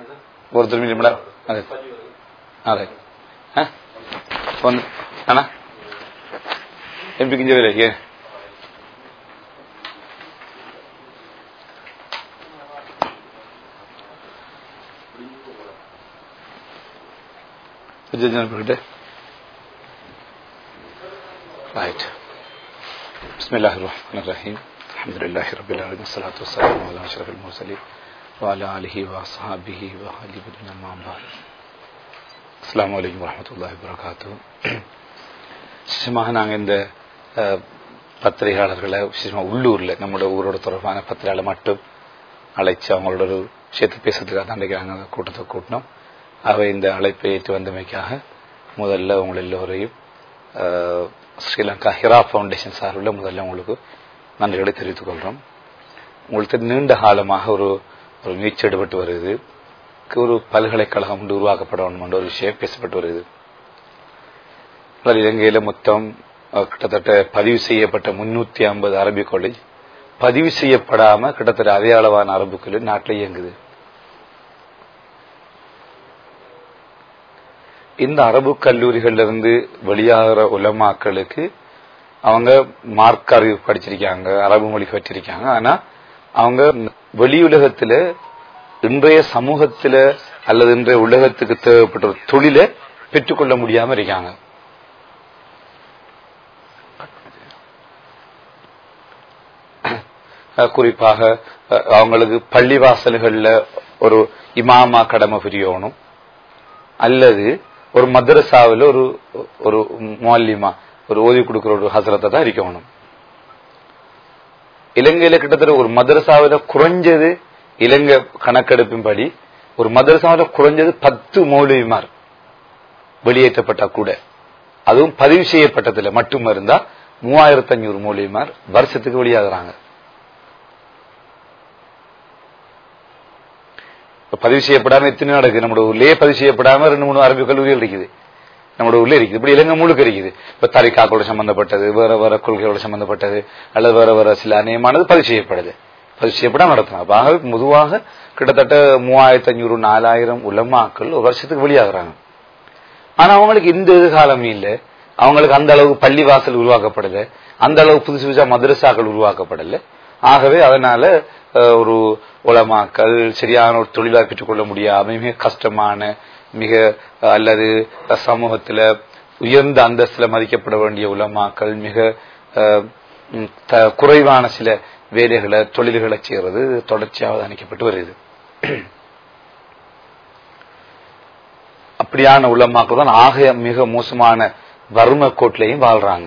ஒருத்தர் மில்லிமடா അതെ അതെ ഏ? ഒന്ന് ആണാ എംപിക്കിഞ്ച വിലയ്ക്ക് പോയിട്ട് റൈറ്റ് بسم الله الرحمن الرحيم الحمد لله رب العالمين والصلاة والسلام على أشرف المرسلين وعلى آله وأصحابه وأهل بدنا ما بعد السلام عليكم ورحمة الله وبركاته விசேஷமாக நாங்கள் இந்த அஹ், பத்திரிகையாளர்களை விசேஷமாக உள்ளூரில் நம்மளோட ஊரோட தொடர்பான பத்திரிகையாளர் மட்டும் அழைச்சு அவங்களோட ஒரு விஷயத்தை பேசுறதுக்காக தான் இன்றைக்கு நாங்கள் கூட்டத்தை கூட்டினோம் அவை இந்த அழைப்பை ஏற்று வந்தமைக்காக முதல்ல உங்கள் எல்லோரையும் அஹ், ஸ்ரீலங்கா ஹிரா ஃபவுண்டேஷன் சார்பில் முதல்ல உங்களுக்கு நன்றிகளை தெரிவித்துக் கொள்கிறோம் உங்களுக்கு நீண்ட காலமாக ஒரு ஒரு முயற்சி எடுபட்டு வருது ஒரு பல்கலைக்கழகம் ஒன்று உருவாக்கப்பட வேண்டும் என்ற ஒரு விஷயம் பேசப்பட்டு வருது அதாவது இலங்கையில மொத்தம் அஹ், கிட்டத்தட்ட பதிவு செய்யப்பட்ட முன்னூத்தி ஐம்பது அரபிக் காலேஜ் பதிவு செய்யப்படாம கிட்டத்தட்ட அதே அளவான அரபு கல்லூரி நாட்டில் இயங்குது இந்த அரபு கல்லூரிகள்ல இருந்து வெளியாகிற உலமாக்களுக்கு அவங்க மார்க் அறிவு படிச்சிருக்காங்க அரபு மொழி கற்றிருக்காங்க ஆனா அவங்க வெளியுலகத்துல இன்றைய சமூகத்துல அல்லது இன்றைய உலகத்துக்கு தேவைப்பட்ட ஒரு தொழிலை பெற்றுக்கொள்ள முடியாம இருக்காங்க அஹ் குறிப்பாக அஹ் அவங்களுக்கு பள்ளிவாசல்கள்ல ஒரு இமாமா கடமை புரியணும் அல்லது ஒரு மதரசாவில் ஒரு ஒரு மோல்லிமா ஒரு ஓதி கொடுக்கிற ஒரு ஹசரத்தை தான் இருக்கணும் இலங்கையில கிட்டத்தட்ட ஒரு மதரசாவில குறைஞ்சது இலங்கை கணக்கெடுப்பின்படி ஒரு மதரசாவில குறைஞ்சது பத்து மௌலவிமார் வெளியேற்றப்பட்டா கூட அதுவும் பதிவு செய்யப்பட்டதுல மட்டும் இருந்தா மூவாயிரத்தி அஞ்சூறு மௌலவிமார் வருஷத்துக்கு வெளியாகிறாங்க இப்ப பதிவு செய்யப்படாம எத்தனை நடக்குது நம்மளோட ஊர்லயே பதிவு செய்யப்படாம ரெண்டு மூணு அரபு கல்லூரிகள் இருக்குது நம்மளோட ஊர்ல இருக்குது இப்படி இலங்கை முழுக்க இருக்குது இப்ப தரிகாக்களோட சம்பந்தப்பட்டது வேற வேற கொள்கையோட சம்பந்தப்பட்டது அல்லது வேற வேற சில அநேகமானது பதிவு செய்யப்படுது பதிவு செய்யப்படாம நடத்தணும் அப்ப ஆகவே பொதுவாக கிட்டத்தட்ட மூவாயிரத்தி அஞ்சூறு நாலாயிரம் உலமாக்கள் ஒரு வருஷத்துக்கு வெளியாகிறாங்க ஆனா அவங்களுக்கு இந்த எதிர்காலம் இல்ல அவங்களுக்கு அந்த அளவுக்கு பள்ளி வாசல் உருவாக்கப்படல அந்த அளவுக்கு புதுசு புதுசா மதரசாக்கள் உருவாக்கப்படல ஆகவே அதனால அஹ், ஒரு உலமாக்கள் சரியான ஒரு தொழிலாக பெற்றுக்கொள்ள முடியாம மிக கஷ்டமான மிக அஹ், அல்லது சமூகத்துல உயர்ந்த அந்தஸ்துல மதிக்கப்பட வேண்டிய உலமாக்கள் மிக அஹ், ம், த- குறைவான சில வேலைகளை தொழில்களை செய்யறது தொடர்ச்சியாக அவதானிக்கப்பட்டு வருது அப்படியான உலமாக்கள் தான் ஆக மிக மோசமான வறுமை கோட்டிலையும் வாழ்றாங்க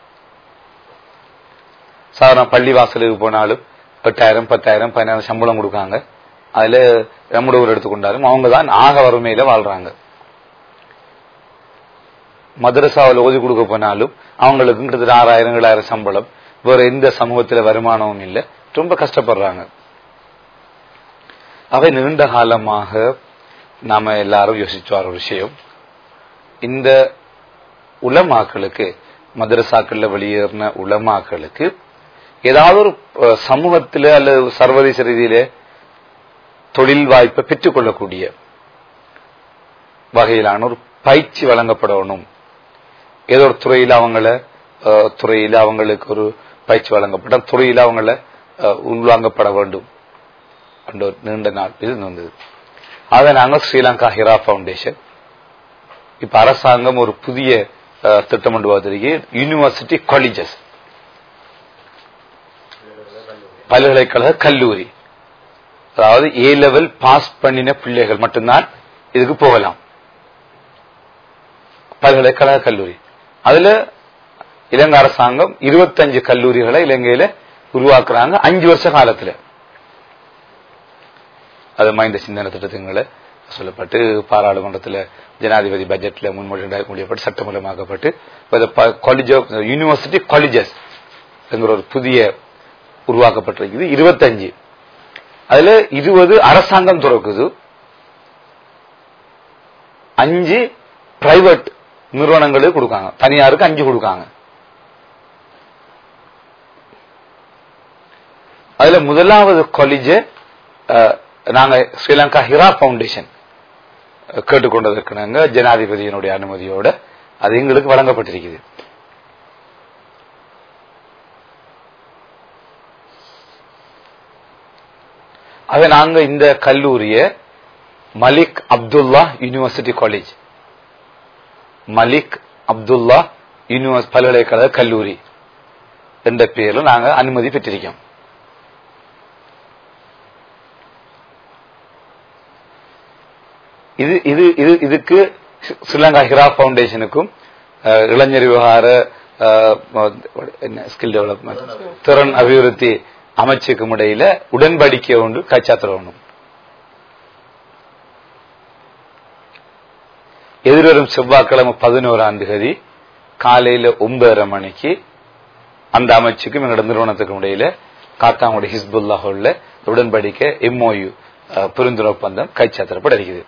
சாதாரண பள்ளி வாசலுக்கு போனாலும் எட்டாயிரம் பத்தாயிரம் பதினாயிரம் சம்பளம் கொடுக்காங்க அதுல நம்முடைய ஊர் எடுத்துக்கொண்டாலும் அவங்க தான் ஆக வறுமையில வாழ்றாங்க மதரசாவில் ஓதி கொடுக்க போனாலும் அவங்களுக்கு கிட்டத்தட்ட ஆறாயிரம் ஏழாயிரம் சம்பளம் வேற எந்த சமூகத்துல வருமானமும் இல்லை ரொம்ப கஷ்டப்படுறாங்க அவை நீண்ட காலமாக நாம எல்லாரும் யோசிச்சு வர ஒரு விஷயம் இந்த உலமாக்களுக்கு மதரசாக்கள்ல வெளியேறின உலமாக்களுக்கு ஏதாவது ஒரு அஹ், சமூகத்தில அல்லது சர்வதேச ரீதியில தொழில் வாய்ப்பை பெற்றுக்கொள்ளக்கூடிய வகையிலான ஒரு பயிற்சி வழங்கப்படணும் ஏதோ ஒரு துறையில அவங்கள அஹ், துறையில அவங்களுக்கு ஒரு பயிற்சி வழங்கப்பட்ட துறையில அவங்கள அஹ், உள்வாங்கப்பட வேண்டும் என்ற ஒரு நீண்ட நாள் இது வந்தது அதை நாங்க ஸ்ரீலங்கா ஹிரா ஃபவுண்டேஷன் இப்ப அரசாங்கம் ஒரு புதிய அஹ், திட்டம் கொண்டு வந்திருக்கு யூனிவர்சிட்டி காலேஜஸ் பல்கலைக்கழக கல்லூரி அதாவது ஏ லெவல் பாஸ் பண்ணின பிள்ளைகள் மட்டும்தான் இதுக்கு போகலாம் பல்கலைக்கழக கல்லூரி அதுல இலங்கை அரசாங்கம் இருபத்தஞ்சு கல்லூரிகளை இலங்கையில உருவாக்குறாங்க அஞ்சு வருஷ காலத்துல அது இந்த சிந்தனை திட்டத்திங்களை சொல்லப்பட்டு பாராளுமன்றத்தில் ஜனாதிபதி பட்ஜெட்ல முன்மொழி முடியப்பட்டு சட்டமூலமாக்கப்பட்டு காலேஜ் ஆஃப் யூனிவர்சிட்டி காலேஜஸ் என்கிற ஒரு புதிய உருவாக்கப்பட்டிருக்குது இருபத்தஞ்சு அதுல இருபது அரசாங்கம் துறக்குது அஞ்சு பிரைவேட் நிறுவனங்களுக்கு கொடுக்காங்க தனியாருக்கு அஞ்சு கொடுக்காங்க அதுல முதலாவது காலேஜ் நாங்க ஸ்ரீலங்கா ஹிரா பவுண்டேஷன் கேட்டுக்கொண்டதற்கு ஜனாதிபதியினுடைய அனுமதியோட அது எங்களுக்கு வழங்கப்பட்டிருக்குது அது நாங்க இந்த கல்லூரிய மலிக் அப்துல்லா யூனிவர்சிட்டி காலேஜ் மலிக் அப்துல்லா யூனிவர்ஸ் பல்கலைக்கழக கல்லூரி என்ற பெயரில் நாங்க அனுமதி பெற்றிருக்கோம் இது இது இது இதுக்கு ஸ்ரீலங்கா ஹிரா பவுண்டேஷனுக்கும் இளைஞர் விவகார என்ன ஸ்கில் டெவலப்மெண்ட் திறன் அபிவிருத்தி அமைச்சுக்கும் இடையில உடன்படிக்கை ஒன்று கைச்சாத்திரணும் எதிர்வரும் செவ்வாய்க்கிழமை பதினோராம் தேதி காலையில ஒன்பதரை மணிக்கு அந்த அமைச்சுக்கும் எங்களோட நிறுவனத்துக்கும் இடையில காத்தாங்குடி ஹிஸ்புல்லாஹ் உள்ள உடன்படிக்கை எம்ஓயு புரிந்துணர்வு ஒப்பந்தம் கைச்சாத்திரப்பட இருக்குது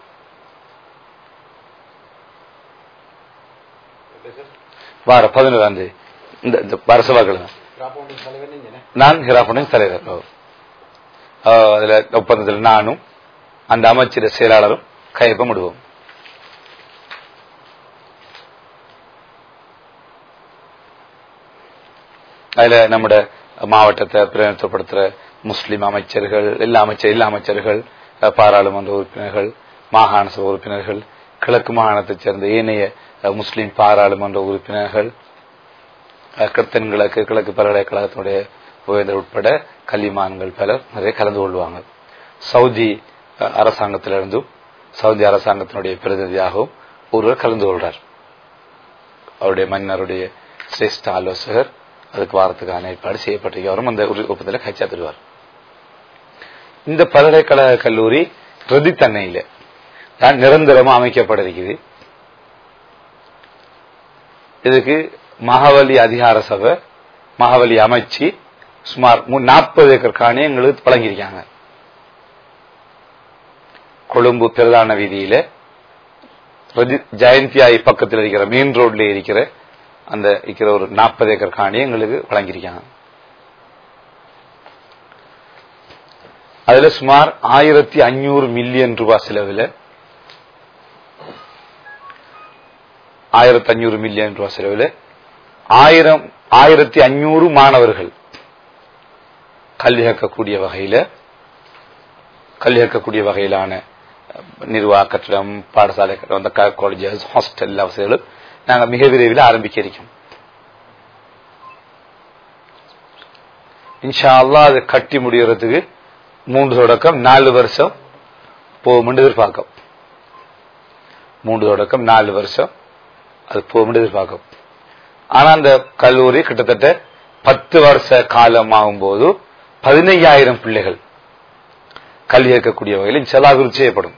வார பதினோராம் தேதி இந்த வார செவ்வாய்க்கிழமை நான் ஹிராபனின் தலைவர் அதுல ஒப்பந்தத்தில் நானும் அந்த அமைச்சர செயலாளரும் கையொப்பமிடுவோம் அதுல நம்மட மாவட்டத்தை பிரதிநிதித்துவப்படுத்துற முஸ்லிம் அமைச்சர்கள் எல்லா அமைச்சர் எல்லா அமைச்சர்கள் பாராளுமன்ற உறுப்பினர்கள் மாகாண சபை உறுப்பினர்கள் கிழக்கு மாகாணத்தைச் சேர்ந்த ஏனைய முஸ்லிம் பாராளுமன்ற உறுப்பினர்கள் தென்கிழக்கு கிழக்கு பல்கலைக்கழகத்தினுடைய உயர்ந்த உட்பட கல்விமான்கள் பலர் நிறைய கலந்து கொள்வாங்க சவுதி அரசாங்கத்திலிருந்தும் சவுதி அரசாங்கத்தினுடைய பிரதிநிதியாகவும் ஒருவர் கலந்து கொள்றார் அவருடைய மன்னருடைய சிரேஷ்ட ஆலோசகர் அதுக்கு வாரத்துக்கான ஏற்பாடு செய்யப்பட்டிருக்கு அவரும் அந்த ஒப்பந்தத்தில் கைச்சா தருவார் இந்த பல்கலைக்கழக கல்லூரி பிரதித்தன்னையில தான் நிரந்தரமா அமைக்கப்பட இருக்குது இதுக்கு மகாவலி அதிகார சபை மகாவலி அமைச்சு சுமார் நாற்பது ஏக்கர் காணி எங்களுக்கு வழங்கியிருக்காங்க கொழும்பு பிரதான வீதியில ஜெயந்தியாய் பக்கத்தில் இருக்கிற மெயின் ரோட்ல இருக்கிற அந்த இருக்கிற ஒரு நாற்பது ஏக்கர் காணி எங்களுக்கு வழங்கியிருக்காங்க அதுல சுமார் ஆயிரத்தி அஞ்சூறு மில்லியன் ரூபாய் செலவில் ஆயிரத்தி அஞ்சூறு மில்லியன் ரூபாய் செலவில் ஆயிரம் ஆயிரத்தி அஞ்சூறு மாணவர்கள் கல்வி கற்கக்கூடிய வகையில கல்வி கற்கக்கூடிய வகையிலான நிர்வாக கட்டிடம் பாடசாலை கட்டிடம் அந்த காலேஜஸ் ஹாஸ்டல் வசதிகளும் நாங்கள் மிக விரைவில் ஆரம்பிக்க இருக்கோம் இன்ஷா அல்லா அதை கட்டி முடியறதுக்கு மூன்று தொடக்கம் நாலு வருஷம் போகும் எதிர்பார்க்கும் மூன்று தொடக்கம் நாலு வருஷம் அது போகும் எதிர்பார்க்கும் ஆனா அந்த கல்லூரி கிட்டத்தட்ட பத்து வருஷ காலம் ஆகும்போது பதினையாயிரம் பிள்ளைகள் கல்வி கேட்கக்கூடிய வகையில் செலாவிருத்தி செய்யப்படும்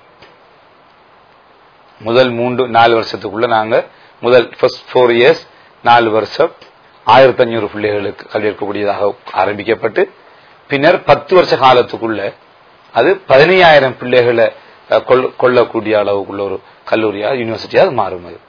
முதல் மூன்று நாலு வருஷத்துக்குள்ள நாங்க முதல் ஃபர்ஸ்ட் ஃபோர் இயர்ஸ் நாலு வருஷம் ஆயிரத்தி அஞ்சூறு பிள்ளைகளுக்கு கல்வி இருக்கக்கூடியதாக ஆரம்பிக்கப்பட்டு பின்னர் பத்து வருஷ காலத்துக்குள்ள அது பதினையாயிரம் பிள்ளைகளை கொள்ளக்கூடிய அளவுக்குள்ள ஒரு கல்லூரியா யூனிவர்சிட்டியா அது மாறும் அது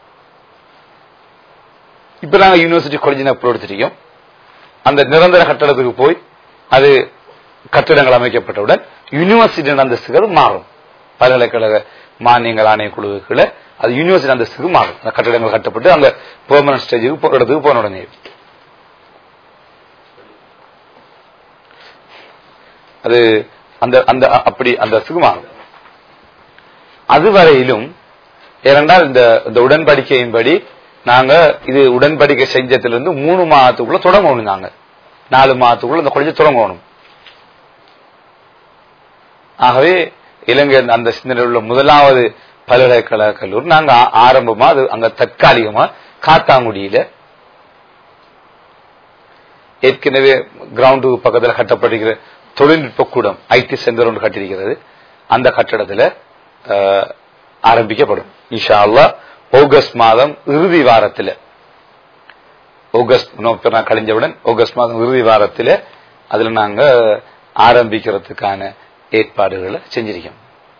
இப்ப நாங்க யூனிவர்சிட்டி காலேஜ் எடுத்துட்டோம் அந்த நிரந்தர கட்டடத்துக்கு போய் அது கட்டிடங்கள் அமைக்கப்பட்டவுடன் யூனிவர்சிட்டி அந்தஸ்துகள் மாறும் பல்கலைக்கழக மானியங்கள் ஆணைய குழுவுக்குள்ள அது யூனிவர்சிட்டி அந்தஸ்துக்கு மாறும் அந்த கட்டிடங்கள் கட்டப்பட்டு அந்த பெர்மனன்ட் ஸ்டேஜுக்கு இடத்துக்கு போன உடனே அது அந்த அந்த அப்படி அந்தஸ்துக்கு மாறும் அதுவரையிலும் ஏனென்றால் இந்த இந்த உடன்படிக்கையின்படி நாங்க இது உடன்படிக்கை செஞ்சத்திலிருந்து மூணு மாதத்துக்குள்ள தொடங்கணும் நாங்க நாலு மாதத்துக்குள்ள இந்த காலேஜ் தொடங்கணும் ஆகவே இலங்கை அந்த சிந்தனையில் உள்ள முதலாவது பல்கலைக்கழக கல்லூரி நாங்க ஆரம்பமா அது அங்க தற்காலிகமா காத்தாங்குடியில ஏற்கனவே கிரவுண்டுக்கு பக்கத்தில் கட்டப்படுகிற தொழில்நுட்ப கூடம் ஐடி சென்டர் ஒன்று கட்டியிருக்கிறது அந்த கட்டடத்தில் ஆரம்பிக்கப்படும் இன்ஷா அல்லா ஆகஸ்ட் மாதம் இறுதி வாரத்தில் ஆகஸ்ட் கழிஞ்சவுடன் ஆகஸ்ட் மாதம் இறுதி வாரத்தில் அதுல நாங்க ஆரம்பிக்கிறதுக்கான ஏற்பாடுகளை செஞ்சிருக்கோம்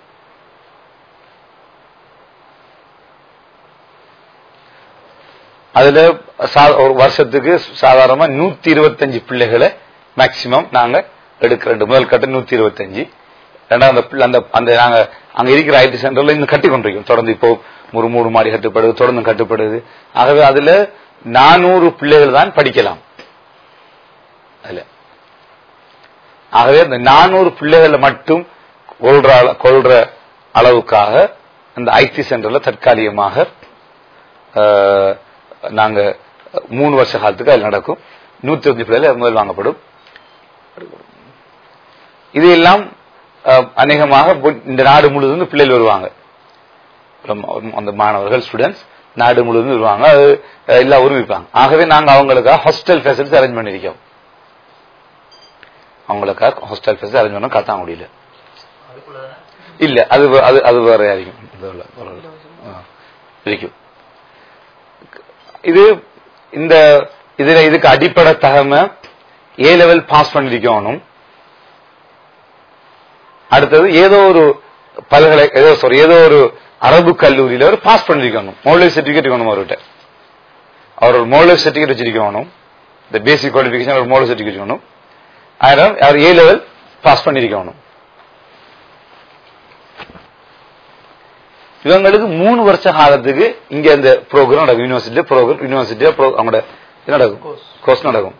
அதுல ஒரு வருஷத்துக்கு சாதாரணமா நூத்தி இருபத்தஞ்சு பிள்ளைகளை மேக்சிமம் நாங்க எடுக்க ரெண்டு முதல் கட்ட நூத்தி இருபத்தஞ்சு ரெண்டாவது அந்த பிள்ளை- அந்த அந்த நாங்க அங்க இருக்கிற ஐடி சென்டர்ல இன்னும் கட்டி கொண்டிருக்கோம் தொடர்ந்து இப்போ ஒரு மூணு மாடி கட்டுப்படுது தொடர்ந்து கட்டுப்படுது ஆகவே அதுல நானூறு பிள்ளைகள் தான் படிக்கலாம் அதுல ஆகவே இந்த நானூறு பிள்ளைகளை மட்டும் கொள்ற அள- கொள்ற அளவுக்காக அந்த ஐடி சென்டர்ல தற்காலிகமாக அஹ், நாங்க மூணு வருஷ காலத்துக்கு அது நடக்கும் நூத்தி அஞ்சு பிள்ளைகள் முதல் வாங்கப்படும் இது எல்லாம் அஹ், அநேகமாக பொ- இந்த நாடு முழுவதும் பிள்ளைகள் வருவாங்க ரொம்ப- அந்த மாணவர்கள் ஸ்டூடெண்ட்ஸ் நாடு முழுவதும் வருவாங்க அது அஹ், எல்லா ஊரும் இருப்பாங்க ஆகவே நாங்க அவங்களுக்காக ஹாஸ்டல் ஃபெசிலிட்டி அரேஞ்ச் பண்ணிருக்கோம் அவங்களுக்காக ஹாஸ்டல் ஃபெசிலிட்டி அரேஞ்ச் பண்ண காத்தாங்குடியில இல்ல அது வே- அது அது வேற இருக்கும் இது இல்ல, வேற இல்ல. ஆ, இருக்கும் இது இந்த இதுல இதுக்கு அடிப்படை தகமை ஏ லெவல் பாஸ் பண்ணிருக்கணும் அடுத்தது ஏதோ ஒரு பல்கலை ஏதோ சாரி ஏதோ ஒரு அரபு கல்லூரியில ஒரு பாஸ் பண்ணிருக்கணும் மோலி சர்டிபிகேட் வேணும் அவர்கிட்ட அவர் ஒரு மோலி சர்டிபிகேட் வச்சிருக்கணும் இந்த பேசிக் குவாலிபிகேஷன் ஒரு மோலி சர்டிபிகேட் வேணும் அதனால அவர் ஏ லெவல் பாஸ் பண்ணிருக்கணும் இவங்களுக்கு மூணு வருஷ காலத்துக்கு இங்க இந்த ப்ரோக்ராம் நடக்கும் யூனிவர்சிட்டி ப்ரோக்ராம் யூனிவர்சிட்டி அவங்களோட இது நடக்கும் கோர்ஸ் நடக்கும்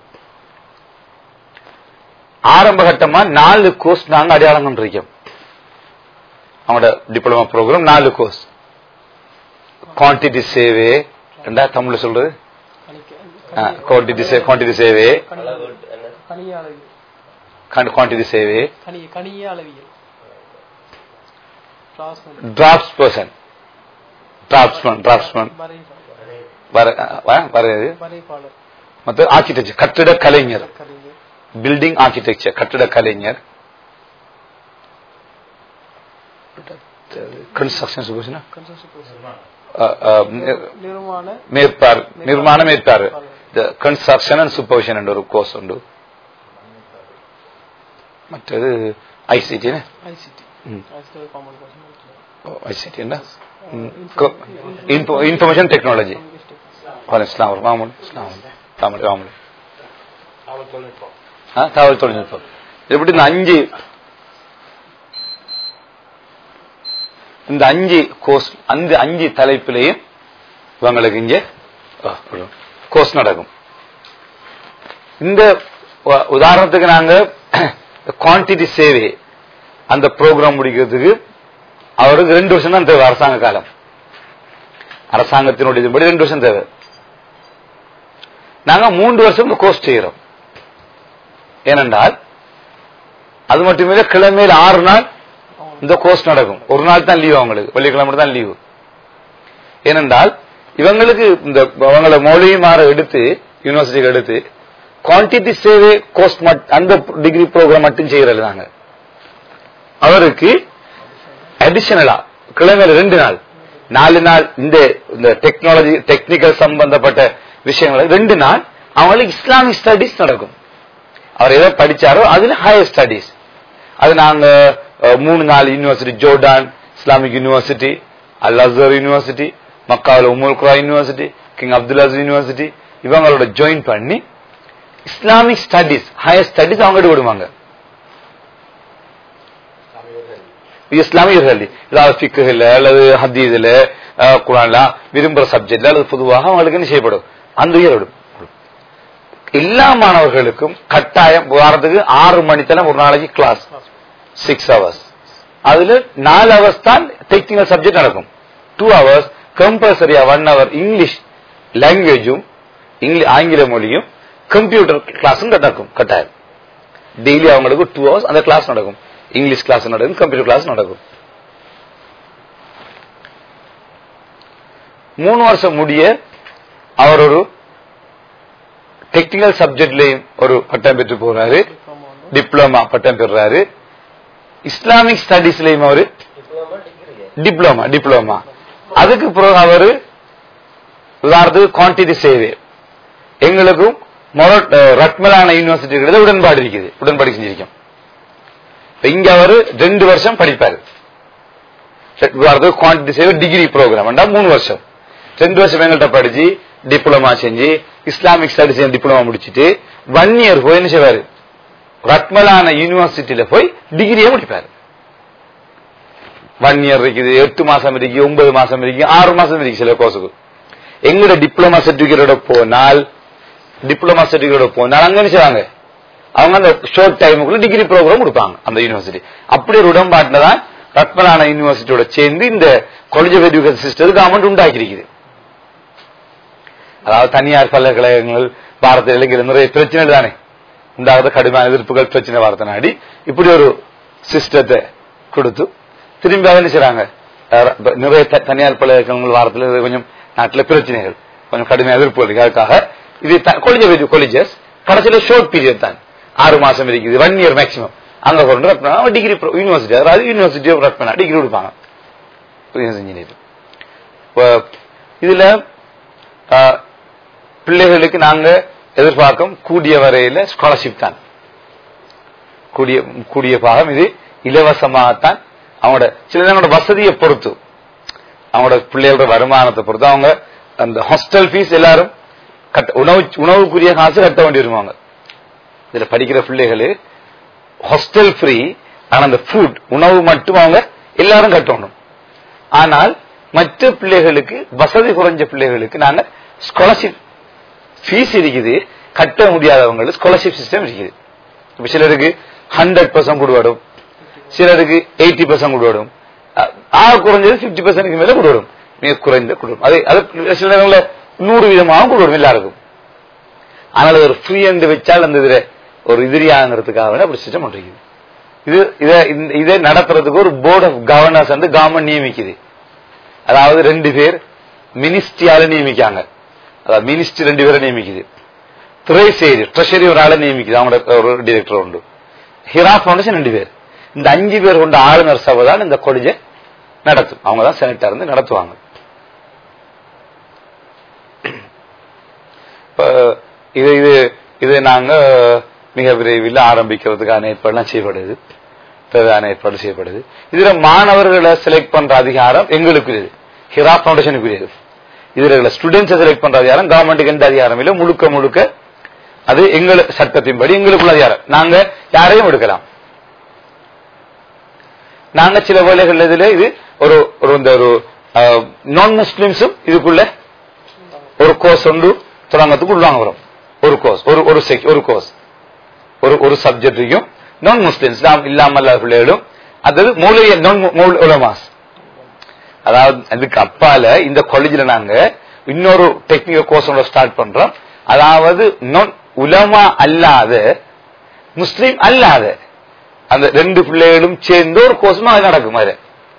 ஆரம்ப கட்டமா நாலு கோர்ஸ் நாங்க அடையாளம் கண்டிருக்கோம் அவங்களோட டிப்ளமா ப்ரோக்ராம் நாலு கோர்ஸ் குவான்டிட்டி சேவை ரெண்டா தமிழ்ல சொல்றது குவான்டிட்டி சேவை குவான்டிட்டி சேவை கணிய அளவியல் குவான்டிட்டி சேவை கணிய கணிய அளவியல் class draughtsperson draughtsman draughtsman வர வர- வர இது வரைபாளர் மற்ற ஆர்கிடெக்சர் கட்டிட கலைஞர் கலைஞர் பில்டிங் ஆர்கிடெக்சர் கட்டிட கலைஞர் கன்ஸ்ட்ரக்ஷன் சுபோஷனா நிர்மாண மேற்பார் நிர்மாண மேற்பார் கன்ஸ்ட்ரக்ஷன் அண்ட் சூப்பர்விஷன் என்ற ஒரு கோர்ஸ் உண்டு மற்றது ஐசிடி ஐசிடி ம். ஐசிடி காமன் கோர்ஸ் ஐசிடி என்ன இன்ஃபர்மேஷன் டெக்னாலஜி இஸ்லாம் மாமூல் இஸ்லாம் தாமரை மாமூல் ஆ, தகவல் தொழில்நுட்பம் எப்படி இந்த அஞ்சு இந்த அஞ்சு கோர்ஸ் அந்த அஞ்சு தலைப்பிலையும் இவங்களுக்கு இங்க கோர்ஸ் நடக்கும் இந்த உ- உதாரணத்துக்கு நாங்க குவான்டிட்டி சேவை அந்த ப்ரோக்ராம் முடிக்கிறதுக்கு அவருக்கு ரெண்டு வருஷம் தான் தேவை அரசாங்க காலம் அரசாங்கத்தினுடைய இதுபடி ரெண்டு வருஷம் தேவை நாங்க மூன்று வருஷம் இந்த கோர்ஸ் செய்யறோம் ஏனென்றால் அது மட்டுமே கிழமையில் ஆறு நாள் இந்த கோர்ஸ் நடக்கும் ஒரு நாள் தான் லீவு அவங்களுக்கு வெள்ளிக்கிழமை தான் லீவு ஏனென்றால் இவங்களுக்கு இந்த அவங்கள மௌலியமாற எடுத்து யூனிவர்சிட்டிக்கு எடுத்து குவான்டிட்டி சேவை கோர்ஸ் அந்த டிகிரி ப்ரோக்ராம் மட்டும் செய்யறது நாங்க அவருக்கு அடிஷனலா கிழமையில ரெண்டு நாள் நாலு நாள் இந்த இந்த டெக்னாலஜி டெக்னிக்கல் சம்பந்தப்பட்ட விஷயங்கள் ரெண்டு நாள் அவங்களுக்கு இஸ்லாமிக் ஸ்டடிஸ் நடக்கும் அவர் எதை படிச்சாரோ அதுல ஹையர் ஸ்டடிஸ் அது நாங்க அஹ், மூணு நாலு university Jordan Islamic university Al Azhar university மக்காவில் Umm al Qura university King Abdul Aziz university இவங்களோட ஜாயின் பண்ணி இஸ்லாமிக் ஸ்டடிஸ் ஹையர் ஸ்டடிஸ் அவங்க விடுவாங்க இஸ்லாமியர்கள் ஏதாவது ஃபிக்குல அல்லது ஹதீதுல அஹ், குரான்ல விரும்புற சப்ஜெக்ட்ல அல்லது பொதுவாக அவங்களுக்கு என்ன செய்யப்படும் அந்த உயர் விடும் எல்லா மாணவர்களுக்கும் கட்டாயம் வாரத்துக்கு ஆறு மணித்தனம் ஒரு நாளைக்கு கிளாஸ் சிக்ஸ் ஹவர்ஸ் அதுல நாலு ஹவர்ஸ் தான் டெக்னிக்கல் சப்ஜெக்ட் நடக்கும் டூ ஹவர்ஸ் கம்பல்சரியா ஒன் ஹவர் இங்கிலீஷ் லாங்குவேஜும் ஆங்கில மொழியும் கம்ப்யூட்டர் கிளாஸும் நடக்கும் கட்டாயம் டெய்லி அவங்களுக்கு டூ ஹவர்ஸ் அந்த கிளாஸ் நடக்கும் இங்கிலீஷ் கிளாஸ் நடக்கும் கம்ப்யூட்டர் கிளாஸ் நடக்கும் மூணு வருஷம் முடிய அவர் ஒரு டெக்னிக்கல் சப்ஜெக்ட்லயும் ஒரு பட்டம் பெற்று போறாரு டிப்ளமோ வந்து டிப்ளமா பட்டம் பெறாரு இஸ்லாமிக் ஸ்டடிஸ்லயும் அவரு டிப்ளமா டிப்ளமா அதுக்கு பிறகு அவரு உதாரணத்துக்கு குவான்டிட்டி சேவை எங்களுக்கும் மொர- அஹ், ரத்மலான யூனிவர்சிட்டிகளில் உடன்பாடு இருக்குது உடன்பாடு செஞ்சிருக்கோம் இப்ப இங்க அவரு ரெண்டு வருஷம் படிப்பாரு உதாரணத்துக்கு குவான்டிட்டி சேவை டிகிரி ப்ரோக்ராம் மூணு வருஷம் ரெண்டு வருஷம் எங்கள்கிட்ட படிச்சு டிப்ளமா செஞ்சு இஸ்லாமிக் ஸ்டடிஸ் டிப்ளமா முடிச்சிட்டு ஒன் இயர் போய் என்ன செய்வாரு ரத்மலான யூனிவர்சிட்டியில போய் டிகிரியை முடிப்பாரு ஒன் இயர் இருக்குது எட்டு மாசம் இருக்கு ஒன்பது மாசம் இருக்கு ஆறு மாசம் இருக்கு சில கோர்ஸுக்கு எங்கட டிப்ளமா சர்டிபிகேட்டோட போனால் டிப்ளமா சர்டிபிகேட்டோட போனால் அங்க என்ன செய்வாங்க அவங்க அந்த ஷார்ட் டைமுக்குள்ள டிகிரி ப்ரோக்ராம் கொடுப்பாங்க அந்த யூனிவர்சிட்டி அப்படி ஒரு உடன்பாட்டில் தான் ரத்மலான யூனிவர்சிட்டியோட சேர்ந்து இந்த college of education system government உண்டாக்கி இருக்குது அதாவது தனியார் பல்கலைக்கழகங்கள் பாரத இலங்கையில் நிறைய பிரச்சனைகள் தானே உண்டாகிற கடுமையான எதிர்ப்புகள் பிரச்சனை வார்த்தை நாடி இப்படி ஒரு சிஸ்டத்தை கொடுத்து திரும்பி அதை என்ன செய்றாங்க அஹ் இப்ப நிறைய த- தனியார் பல்கலைக்கழகங்கள் வாரத்தில் கொஞ்சம் நாட்டில் பிரச்சனைகள் கொஞ்சம் கடுமையான எதிர்ப்பு இருக்கு அதுக்காக இது காலேஜ் காலேஜஸ் கடைசியில ஷார்ட் பீரியட் தான் ஆறு மாசம் இருக்குது ஒன் இயர் மேக்ஸிமம் அங்க கொண்டு ரத்னா டிகிரி யூனிவர்சிட்டி அதாவது யூனிவர்சிட்டி ஆஃப் ரத்னா டிகிரி கொடுப்பாங்க இன்ஜினியர் இப்போ இதுல ஆஹ், பிள்ளைகளுக்கு நாங்க எதிர்பார்க்கும் கூடிய வரையில ஸ்காலர்ஷிப் தான் கூடிய கூடிய பாகம் இது இலவசமாகத்தான் அவங்களோட சில நேரம் வசதியை பொறுத்து அவங்களோட பிள்ளைகளோட வருமானத்தை பொறுத்து அவங்க அந்த ஹாஸ்டல் ஃபீஸ் எல்லாரும் கட்ட உணவு உணவுக்குரிய காசு கட்ட வேண்டி வருவாங்க இதுல படிக்கிற பிள்ளைகள் ஹாஸ்டல் ஃப்ரீ ஆனா அந்த ஃபுட் உணவு மட்டும் அவங்க எல்லாரும் கட்டணும் ஆனால் மற்ற பிள்ளைகளுக்கு வசதி குறைஞ்ச பிள்ளைகளுக்கு நாங்க ஸ்காலர்ஷிப் ஃபீஸ் இருக்குது கட்ட முடியாதவங்களுக்கு ஸ்காலர்ஷிப் சிஸ்டம் இருக்குது இப்ப சிலருக்கு ஹண்ட்ரட் பர்சன்ட் கொடுவிடும் சிலருக்கு எயிட்டி பர்சன்ட் கொடுவிடும் ஆக குறைஞ்சது பிப்டி பர்சன்ட்க்கு மேல கொடுவிடும் மிக குறைந்த கொடுவிடும் அது அது சில நேரங்களில் நூறு வீதமாகவும் கொடுவிடும் எல்லாருக்கும் ஆனால் அது ஒரு ஃப்ரீ என்று வச்சால் அந்த இதுல ஒரு எதிரியாங்கிறதுக்காக வேணா அப்படி சிஸ்டம் பண்றது இது இதை இந்த- இதை நடத்துறதுக்கு ஒரு போர்ட் ஆஃப் கவர்னர்ஸ் வந்து கவர்மெண்ட் நியமிக்குது அதாவது ரெண்டு பேர் மினிஸ்ட்ரியால நியமிக்காங்க அதாவது மினிஸ்ட்ரி ரெண்டு பேரை நியமிக்குது திரைசேரி ட்ரெஷரி ஒரு ஆளை நியமிக்குது அவங்களோட ஒரு டிரெக்டர் உண்டு ஹிரா ஃபவுண்டேஷன் ரெண்டு பேர் இந்த அஞ்சு பேர் கொண்ட ஆளுநர் சபை தான் இந்த கொலிஜை நடத்தும் அவங்க தான் செனட்டா இருந்து நடத்துவாங்க இப்ப இது இது இது நாங்க மிக விரைவில் ஆரம்பிக்கிறதுக்கான ஏற்பாடுலாம் செய்யப்படுது தேவையான ஏற்பாடு செய்யப்படுது இதுல மாணவர்களை செலக்ட் பண்ற அதிகாரம் எங்களுக்குரியது ஹிரா ஃபவுண்டேஷனுக்குரியது இதுல ஸ்டூடெண்ட்ஸை செலக்ட் பண்ற அதிகாரம் கவர்மெண்ட்டுக்கு எந்த அதிகாரம் இல்லை முழுக்க முழுக்க அது எங்கள் சட்டத்தின்படி எங்களுக்குள்ள அதிகாரம் நாங்க யாரையும் எடுக்கலாம் நாங்க சில வேலைகள் இதுல இது ஒரு ஒரு இந்த ஒரு நான் முஸ்லிம்ஸும் இதுக்குள்ள ஒரு கோர்ஸ் ஒன்று தொடங்கத்துக்கு உள்வாங்க வரும் ஒரு கோர்ஸ் ஒரு ஒரு செக் ஒரு கோர்ஸ் ஒரு ஒரு சப்ஜெக்டையும் நான் முஸ்லிம்ஸ் இல்லாமல் இல்லாத பிள்ளைகளும் அதாவது மூலைய நான் உலமாஸ் அதாவது அதுக்கு அப்பால இந்த காலேஜ்ல நாங்க இன்னொரு டெக்னிக்கல் கோர்ஸ் ஒன்று ஸ்டார்ட் பண்றோம் அதாவது நான் உலமா அல்லாத முஸ்லீம் அல்லாத அந்த ரெண்டு பிள்ளைகளும் சேர்ந்து ஒரு கோர்ஸும் அது நடக்கும் அது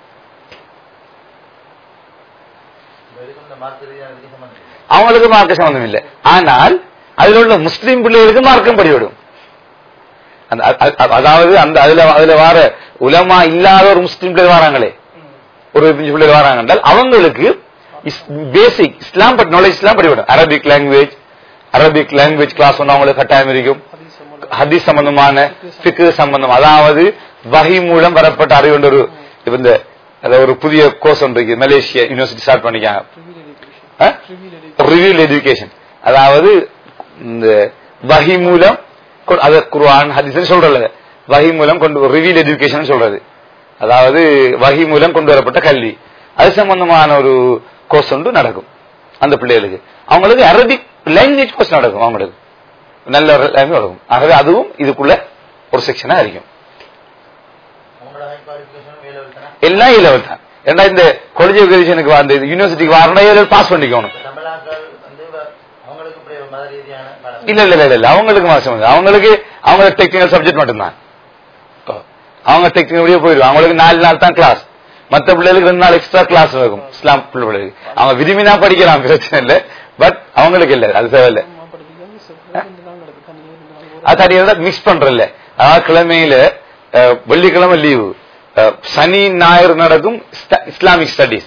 அவங்களுக்கு மார்க்க சம்பந்தம் இல்லை ஆனால் அதுல உள்ள முஸ்லீம் பிள்ளைகளுக்கு மார்க்கம் படிவிடும் அந்த அ- அ- அதாவது அந்த அதுல அதுல வார உலமா இல்லாத ஒரு முஸ்லீம் பிள்ளை வராங்களே ஒரு பிஞ்சு பிள்ளைகள் வராங்க என்றால் அவங்களுக்கு basic Islam but knowledge Islam படிவிடும் Arabic language Arabic language class ஒன்று அவங்களுக்கு கட்டாயம் இருக்கும் ஹதீஸ் சம்பந்தம். ஹதீஸ் சம்பந்தமான ஃபிக்கு சம்பந்தம் அதாவது வகை மூலம் வரப்பட்ட அறிவு என்ற ஒரு இப்ப இந்த அதாவது ஒரு புதிய கோர்ஸ் ஒன்று இருக்கு மலேசியா யூனிவர்சிட்டி ஸ்டார்ட் பண்ணிக்காங்க Trivial education. Trivial education. ரிவியூல் எஜுகேஷன் அதாவது இந்த வகி மூலம் கொ- அது குர்ஆன் ஹதீஸ் சொல்றல வகி மூலம் கொண்டு ரிவியூல் எஜுகேஷன் சொல்றது அதாவது வகி மூலம் கொண்டு வரப்பட்ட கல்வி அது சம்பந்தமான ஒரு கோர்ஸ் ஒன்று நடக்கும் அந்த பிள்ளைகளுக்கு அவங்களுக்கு அரபிக் லாங்குவேஜ் கோர்ஸ் நடக்கும் அவங்களுக்கு நல்ல லாங்குவேஜ் நடக்கும் ஆகவே அதுவும் இதுக்குள்ள ஒரு செக்ஷனா இருக்கும் உங்களோட ஹை குவாலிஃபிகேஷன் வேலை விட்டனா எல்லாம் இலவல் தான் ஏன்னா இந்த காலேஜ் எஜுகேஷனுக்கு அந்த யூனிவர்சிட்டிக்கு வரணும் பாஸ் பண்ணிக்கணும் தமிழாக்கள் வந்து வ- அவங்களுக்கு இப்படி ஒரு மத ரீதியான பாடம். இல்ல இல்ல இல்ல இல்ல அவங்களுக்கு மாசம் இல்லை. அவங்களுக்கு அவங்க டெக்னிக்கல் சப்ஜெக்ட் மட்டும்தான் ஓ. அவங்க டெக்னிக்கல் போயிடுவாங்க அவங்களுக்கு நாலு நாள் தான் கிளாஸ் மத்த பிள்ளைகளுக்கு ரெண்டு நாள் எக்ஸ்ட்ரா கிளாஸ் இருக்கும் இஸ்லாம் பிள்ளைகளுக்கு அவங்க விரும்பினா படிக்கலாம் பிரச்சனை இல்லை பட் அவங்களுக்கு இல்ல அது தேவையில்லை அம்மா படிக்கிறது செப்பரேட் ரெண்டு நாள் நடக்குது தனியாக ரெண்டு நாள் ஒரு அது அடியோட மிக்ஸ் பண்றல அதாவது கிழமையில அஹ், வெள்ளிக்கிழமை லீவு சனி ஞாயிறு நடக்கும் இஸ்லா- இஸ்லாமிக் ஸ்டடிஸ்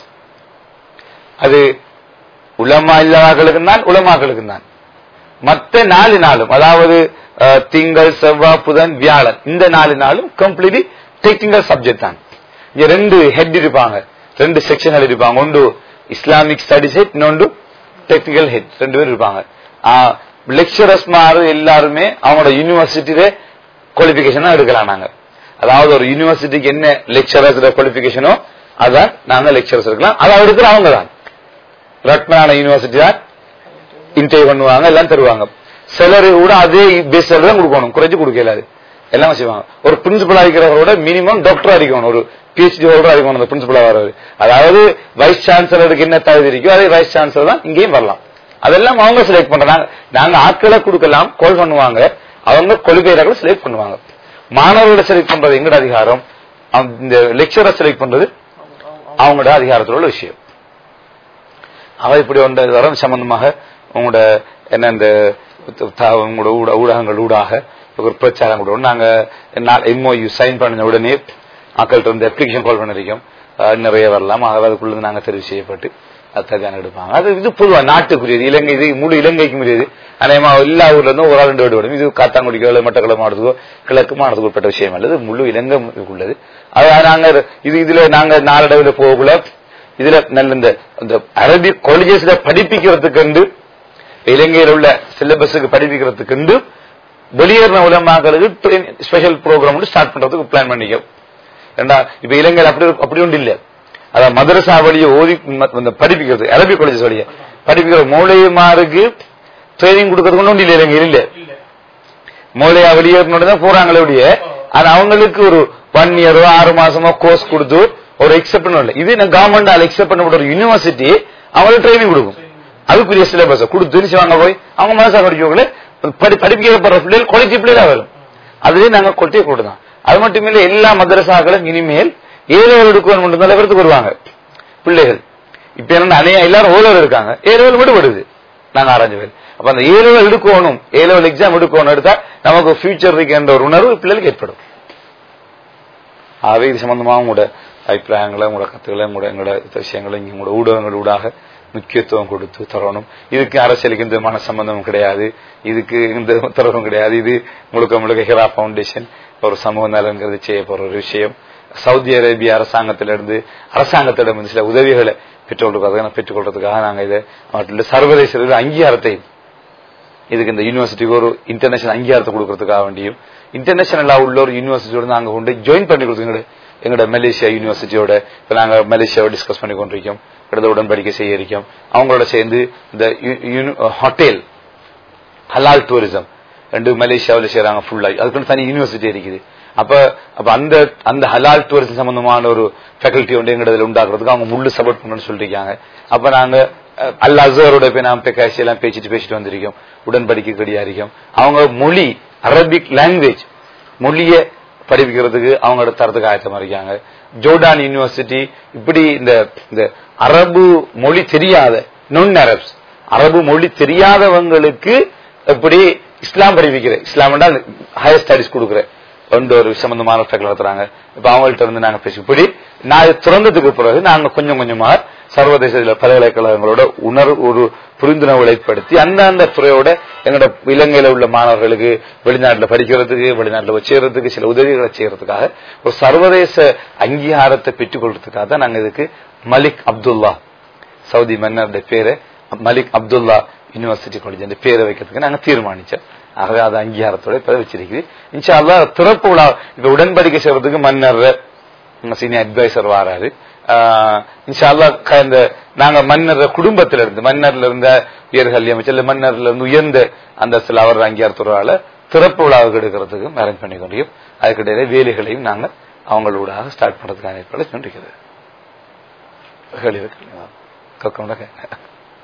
அது உலமா இல்லாதவர்களுக்கு தான் உலமாக்களுக்கு தான் மத்த நாலு நாளும் அதாவது அஹ், திங்கள் செவ்வாய் புதன் வியாழன் இந்த நாலு நாளும் கம்ப்ளீட்லி டெக்னிக்கல் சப்ஜெக்ட் தான் இங்க ரெண்டு ஹெட் இருப்பாங்க ரெண்டு செக்ஷன்கள் இருப்பாங்க ஒன்று இஸ்லாமிக் ஸ்டடிஸ் ஹெட் இன்னொன்று டெக்னிக்கல் ஹெட் ரெண்டு பேரும் இருப்பாங்க லெக்சரர்ஸ் மாறு எல்லாருமே அவங்களோட யூனிவர்சிட்டியில குவாலிபிகேஷனா எடுக்கலாம் நாங்க அதாவது ஒரு யூனிவர்சிட்டிக்கு என்ன லெக்சரர்ஸ் குவாலிபிகேஷனோ அதான் நாங்க லெக்சர்ஸ் இருக்கலாம் அதை எடுக்கிற அவங்க தான் ரத்னான யூனிவர்சிட்டி தான் இன்டர்வியூ பண்ணுவாங்க எல்லாம் தருவாங்க சிலர் கூட அதே பேஸ்ல தான் கொடுக்கணும் குறைச்சு கொடுக்கல அது எல்லாம் செய்வாங்க ஒரு பிரின்சிபல் அடிக்கிறவரோட மினிமம் டாக்டர் அடிக்கணும் ஒரு பிஹெச்டி ஹோல்டர் அடிக்கணும் அந்த பிரின்சிபலா வர்றது அதாவது வைஸ் சான்சலருக்கு என்ன தகுதி இருக்கோ அதே வைஸ் சான்சலர் தான் இங்கேயும் வரலாம் அதெல்லாம் அவங்க செலக்ட் பண்றாங்க நாங்க ஆட்களை கொடுக்கலாம் கால் பண்ணுவாங்க அவங்க கொள்கையாளர்களை செலக்ட் பண்ணுவாங்க மாணவர்களை செலக்ட் பண்றது எங்கட அதிகாரம் அந்த- இந்த லெக்சரை செலக்ட் பண்றது அவங்களோட அதிகாரத்தில் உள்ள விஷயம் அவ இப்படி ஒன்று வரம் சம்பந்தமாக உங்களோட என்ன இந்த த- உங்களோட ஊட- ஊடகங்கள் ஊடாக ஒரு பிரச்சாரம் கூட நாங்க எம்ஓயு சைன் பண்ண உடனே மக்கள்கிட்ட இருந்து அப்ளிகேஷன் கால் பண்ணிருக்கோம் அஹ் நிறைய வரலாம் அதாவது அதுக்குள்ள நாங்க தெரிவு செய்யப்பட்டு அது தகுதியான எடுப்பாங்க அது இது பொதுவா நாட்டுக்குரியது இலங்கை இது முழு இலங்கைக்கு உரியது அநேகமா எல்லா ஊர்ல இருந்தும் ஒரு ஆள் ரெண்டு வீடு வரும் இது காத்தாங்குடிக்கோ இல்லை மட்டக்கள மாவட்டத்துக்கோ கிழக்கு மாவட்டத்துக்கு உட்பட்ட விஷயம் அல்லது முழு இலங்கை உள்ளது அது நாங்க இது இதுல நாங்க நாளடைவில் போகக்குள்ள இதுல நல்ல இந்த இந்த அரபிக் காலேஜஸ்ல படிப்பிக்கிறதுக்கு இலங்கையில் உள்ள சிலபஸுக்கு படிப்பிக்கிறதுக்கு வெளியேறின உலமாக்களுக்கு ஸ்பெஷல் ப்ரோக்ராம் ஸ்டார்ட் பண்றதுக்கு பிளான் பண்ணிக்கோ ஏண்டா இப்ப இலங்கையில் அப்படி ஒரு- அப்படி ஒன்று இல்ல அதான் மதரசா வழியை ஓதி ம- இந்த படிப்பிக்கிறது அரபிக் காலேஜஸ் வழியை படிப்பிக்கிற மூளையமாருக்கு ட்ரைனிங் கொடுக்கறதுக்கு ஒன்றும் இல்லை இலங்கையில் இல்ல மூளையா வெளியேறணும் தான் போறாங்களே ஒழிய அது அவங்களுக்கு ஒரு ஒன் இயரோ ஆறு மாசமோ கோர்ஸ் கொடுத்து ஒரு எக்ஸப்ட் இல்லை இது கவர்மெண்டால் எக்ஸப்ட் பண்ணப்பட்ட ஒரு யூனிவர்சிட்டி அவங்களுக்கு ட்ரைனிங் கொடுக்கும் அதுக்குரிய சிலபஸ் கொடுத்து செய்வாங்க போய் அவங்க மனசா படிக்கவங்களே படி படிப்பிக்கப்படுற பிள்ளைகள் குவாலிட்டி பிள்ளைகளா வரும் அதுலயே நாங்க கொட்டிய கொடுதான் அது மட்டும் இல்ல எல்லா மதரசாக்களும் இனிமேல் ஏழு எடுக்கணும் மட்டும் தான் இடத்துக்கு வருவாங்க பிள்ளைகள் இப்ப என்ன அனையா எல்லாரும் ஓலவர் இருக்காங்க ஏழு விடுபடுது நாங்க ஆராய்ஞ்ச பேர் அப்ப அந்த ஏழு எடுக்கணும் ஏழு எக்ஸாம் எடுக்கணும் எடுத்தா நமக்கு ஃபியூச்சர் இருக்கின்ற ஒரு உணர்வு பிள்ளைகளுக்கு ஏற்படும் ஆகவே இது சம்பந்தமாக உங்களோட அபிப்பிராயங்களை உங்களோட கத்துக்களை உங்களோட எங்களோட விஷயங்களை இங்க உங்களோட ஊடகங்கள் ஊடாக முக்கியத்துவம் கொடுத்து தரணும் இதுக்கு அரசியலுக்கு இந்த மன சம்பந்தம் கிடையாது இதுக்கு இந்த உத்தரவும் கிடையாது இது முழுக்க முழுக்க ஹிரா பவுண்டேஷன் ஒரு சமூக நலன்கிறது செய்யப்படுற ஒரு விஷயம் சவுதி அரேபிய அரசாங்கத்திலிருந்து அரசாங்கத்திடம் சில உதவிகளை பெற்றுக்கொள்றதுக்காக பெற்றுக்கொள்றதுக்காக நாங்க இதை அவற்றில் சர்வதேச ரீதியில் அங்கீகாரத்தை இதுக்கு இந்த யூனிவர்சிட்டிக்கு ஒரு இன்டர்நேஷனல் அங்கீகாரத்தை கொடுக்கறதுக்காக வேண்டியும் இன்டர்நேஷனலா உள்ள ஒரு யூனிவர்சிட்டியோட நாங்க கொண்டு ஜாயின் பண்ணி கொடுத்து எங்களோட மலேசியா யூனிவர்சிட்டியோட இப்ப நாங்க மலேசியாவை டிஸ்கஸ் பண்ணி கொண்டிருக்கோம் இடத உடன்படிக்கை செய்ய இருக்கோம் அவங்களோட சேர்ந்து இந்த ஹோட்டல் ஹலால் டூரிசம் ரெண்டு மலேசியாவில் செய்யறாங்க ஃபுல்லா அதுக்கு தனி யூனிவர்சிட்டி இருக்குது அப்ப அப்ப அந்த அந்த ஹலால் டூரிசம் சம்பந்தமான ஒரு ஃபேக்கல்ட்டி வந்து எங்க உண்டாக்குறதுக்கு அவங்க முள்ளு சப்போர்ட் பண்ணணும்னு சொல்லிருக்காங்க அப்ப நாங்க அஹ், அல் அசரோட போய் நாம் பேசி எல்லாம் பேசிட்டு பேசிட்டு வந்திருக்கோம் உடன்படிக்கை கடியா இருக்கோம் அவங்க மொழி அரபிக் லாங்குவேஜ் மொழியை படிப்பிக்கிறதுக்கு அவங்க தரத்துக்கு ஆயத்தமா இருக்காங்க ஜோர்டான் யூனிவர்சிட்டி இப்படி இந்த இந்த அரபு மொழி தெரியாத நுண் அரப்ஸ் அரபு மொழி தெரியாதவங்களுக்கு எப்படி இஸ்லாம் படிப்பிக்கிற இஸ்லாம் என்றால் ஹையர் ஸ்டடிஸ் கொடுக்குற ரெண்டு ஒரு சம்பந்தமான ஃபேக்கல் நடத்துறாங்க இப்ப அவங்கள்ட்ட இருந்து நாங்க பேசி இப்படி நான் இது திறந்ததுக்கு பிறகு நாங்க கொஞ்சம் கொஞ்சமா சர்வதேச இதுல பல்கலைக்கழகங்களோட உணர்வு ஒரு புரிந்துணர்வு ஏற்படுத்தி அந்தந்த துறையோட எங்களோட இலங்கையில உள்ள மாணவர்களுக்கு வெளிநாட்டுல படிக்கிறதுக்கு வெளிநாட்டுல வச்சுக்கிறதுக்கு சில உதவிகளை செய்யறதுக்காக ஒரு சர்வதேச அங்கீகாரத்தை பெற்றுக் கொள்றதுக்காக தான் நாங்க இதுக்கு மலிக் அப்துல்லா சவுதி மன்னருடைய பேரு மலிக் அப்துல்லா யூனிவர்சிட்டி காலேஜ் என்ற பேரை வைக்கிறதுக்கு நாங்க தீர்மானிச்சோம் ஆகவே அது அங்கீகாரத்தோட இப்ப வச்சிருக்குது இன்ஷா அல்லாஹ் திறப்பு விழா இப்ப உடன்படிக்கை செய்யறதுக்கு மன்னர் சீனியர் அட்வைசர் வாராரு ஆஹ் இன்ஷா அல்லாஹ் க- இந்த நாங்க மன்னர் குடும்பத்தில இருந்து மன்னர்ல இருந்த உயர்கல்வி அமைச்சர் இல்ல மன்னர்ல இருந்து உயர்ந்த அந்த சில அவர் அங்கீகாரத்தோட திறப்பு விழாவுக்கு எடுக்கிறதுக்கும் அரேஞ்ச் பண்ணி கொண்டிருக்கோம் அதுக்கிடையில வேலைகளையும் நாங்க அவங்களோட ஸ்டார்ட் பண்றதுக்கான ஏற்பாடு செஞ்சிருக்கிறது கேள்வி வைக்கிறீங்களா? கேட்கணும்ல கேட்க.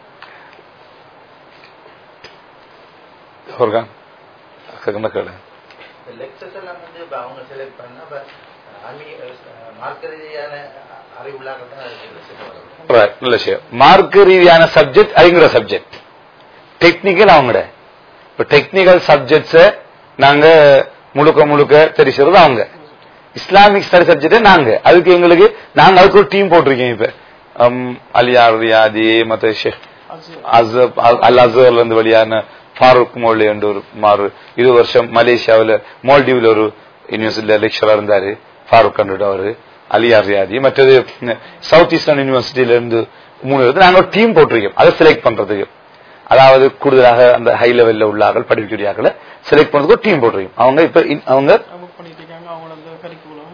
ஒரு கேட்கணும் கேளு லெக்சர்ஸ் எல்லாம் வந்து இப்ப அவங்க செலக்ட் பண்ணா இப்ப ஆன்மீக அஹ், மார்க்க ரீதியான அறிவுள்ளாக தான் select பண்ணுவாங்க. Right, நல்ல விஷயம் மார்க்க ரீதியான சப்ஜெக்ட் அறிங்கிற சப்ஜெக்ட் டெக்னிக்கல் அவங்கட இப்ப டெக்னிக்கல் சப்ஜெக்ட்ஸ நாங்க முழுக்க முழுக்க தெரிகிறது அவங்க இஸ்லாமிக் ஸ்டடி சப்ஜெக்ட் நாங்க அதுக்கு எங்களுக்கு நாங்க அதுக்கு ஒரு டீம் போட்டிருக்கோம் இப்ப ஹம், அலியார் ரியாதி மத்த ஷேக் அது அசப் அல் அசர்ல இருந்து வெளியான ஃபாரூக் மோலி என்ற ஒரு மாறு இருபது வருஷம் மலேசியாவில் மால்டீவ்ல ஒரு யூனிவர்சிட்டியில லெக்சரா இருந்தாரு ஃபாரூக் கண்டுட்டு அவரு அலியார் ரியாதி மற்றது சவுத் ஈஸ்டர்ன் யூனிவர்சிட்டியில இருந்து மூணு பேர் நாங்க ஒரு டீம் போட்டிருக்கோம் அதை செலக்ட் பண்றதுக்கு அதாவது கூடுதலாக அந்த ஹை லெவல்ல உள்ளார்கள் படிக்கக்கூடிய ஆட்களை செலக்ட் பண்றதுக்கு ஒரு டீம் போட்டிருக்கோம் அவங்க இப்ப இன்- அவங்க புக் பண்ணிட்டு இருக்காங்க அவங்கள அந்த கரிக்குலம்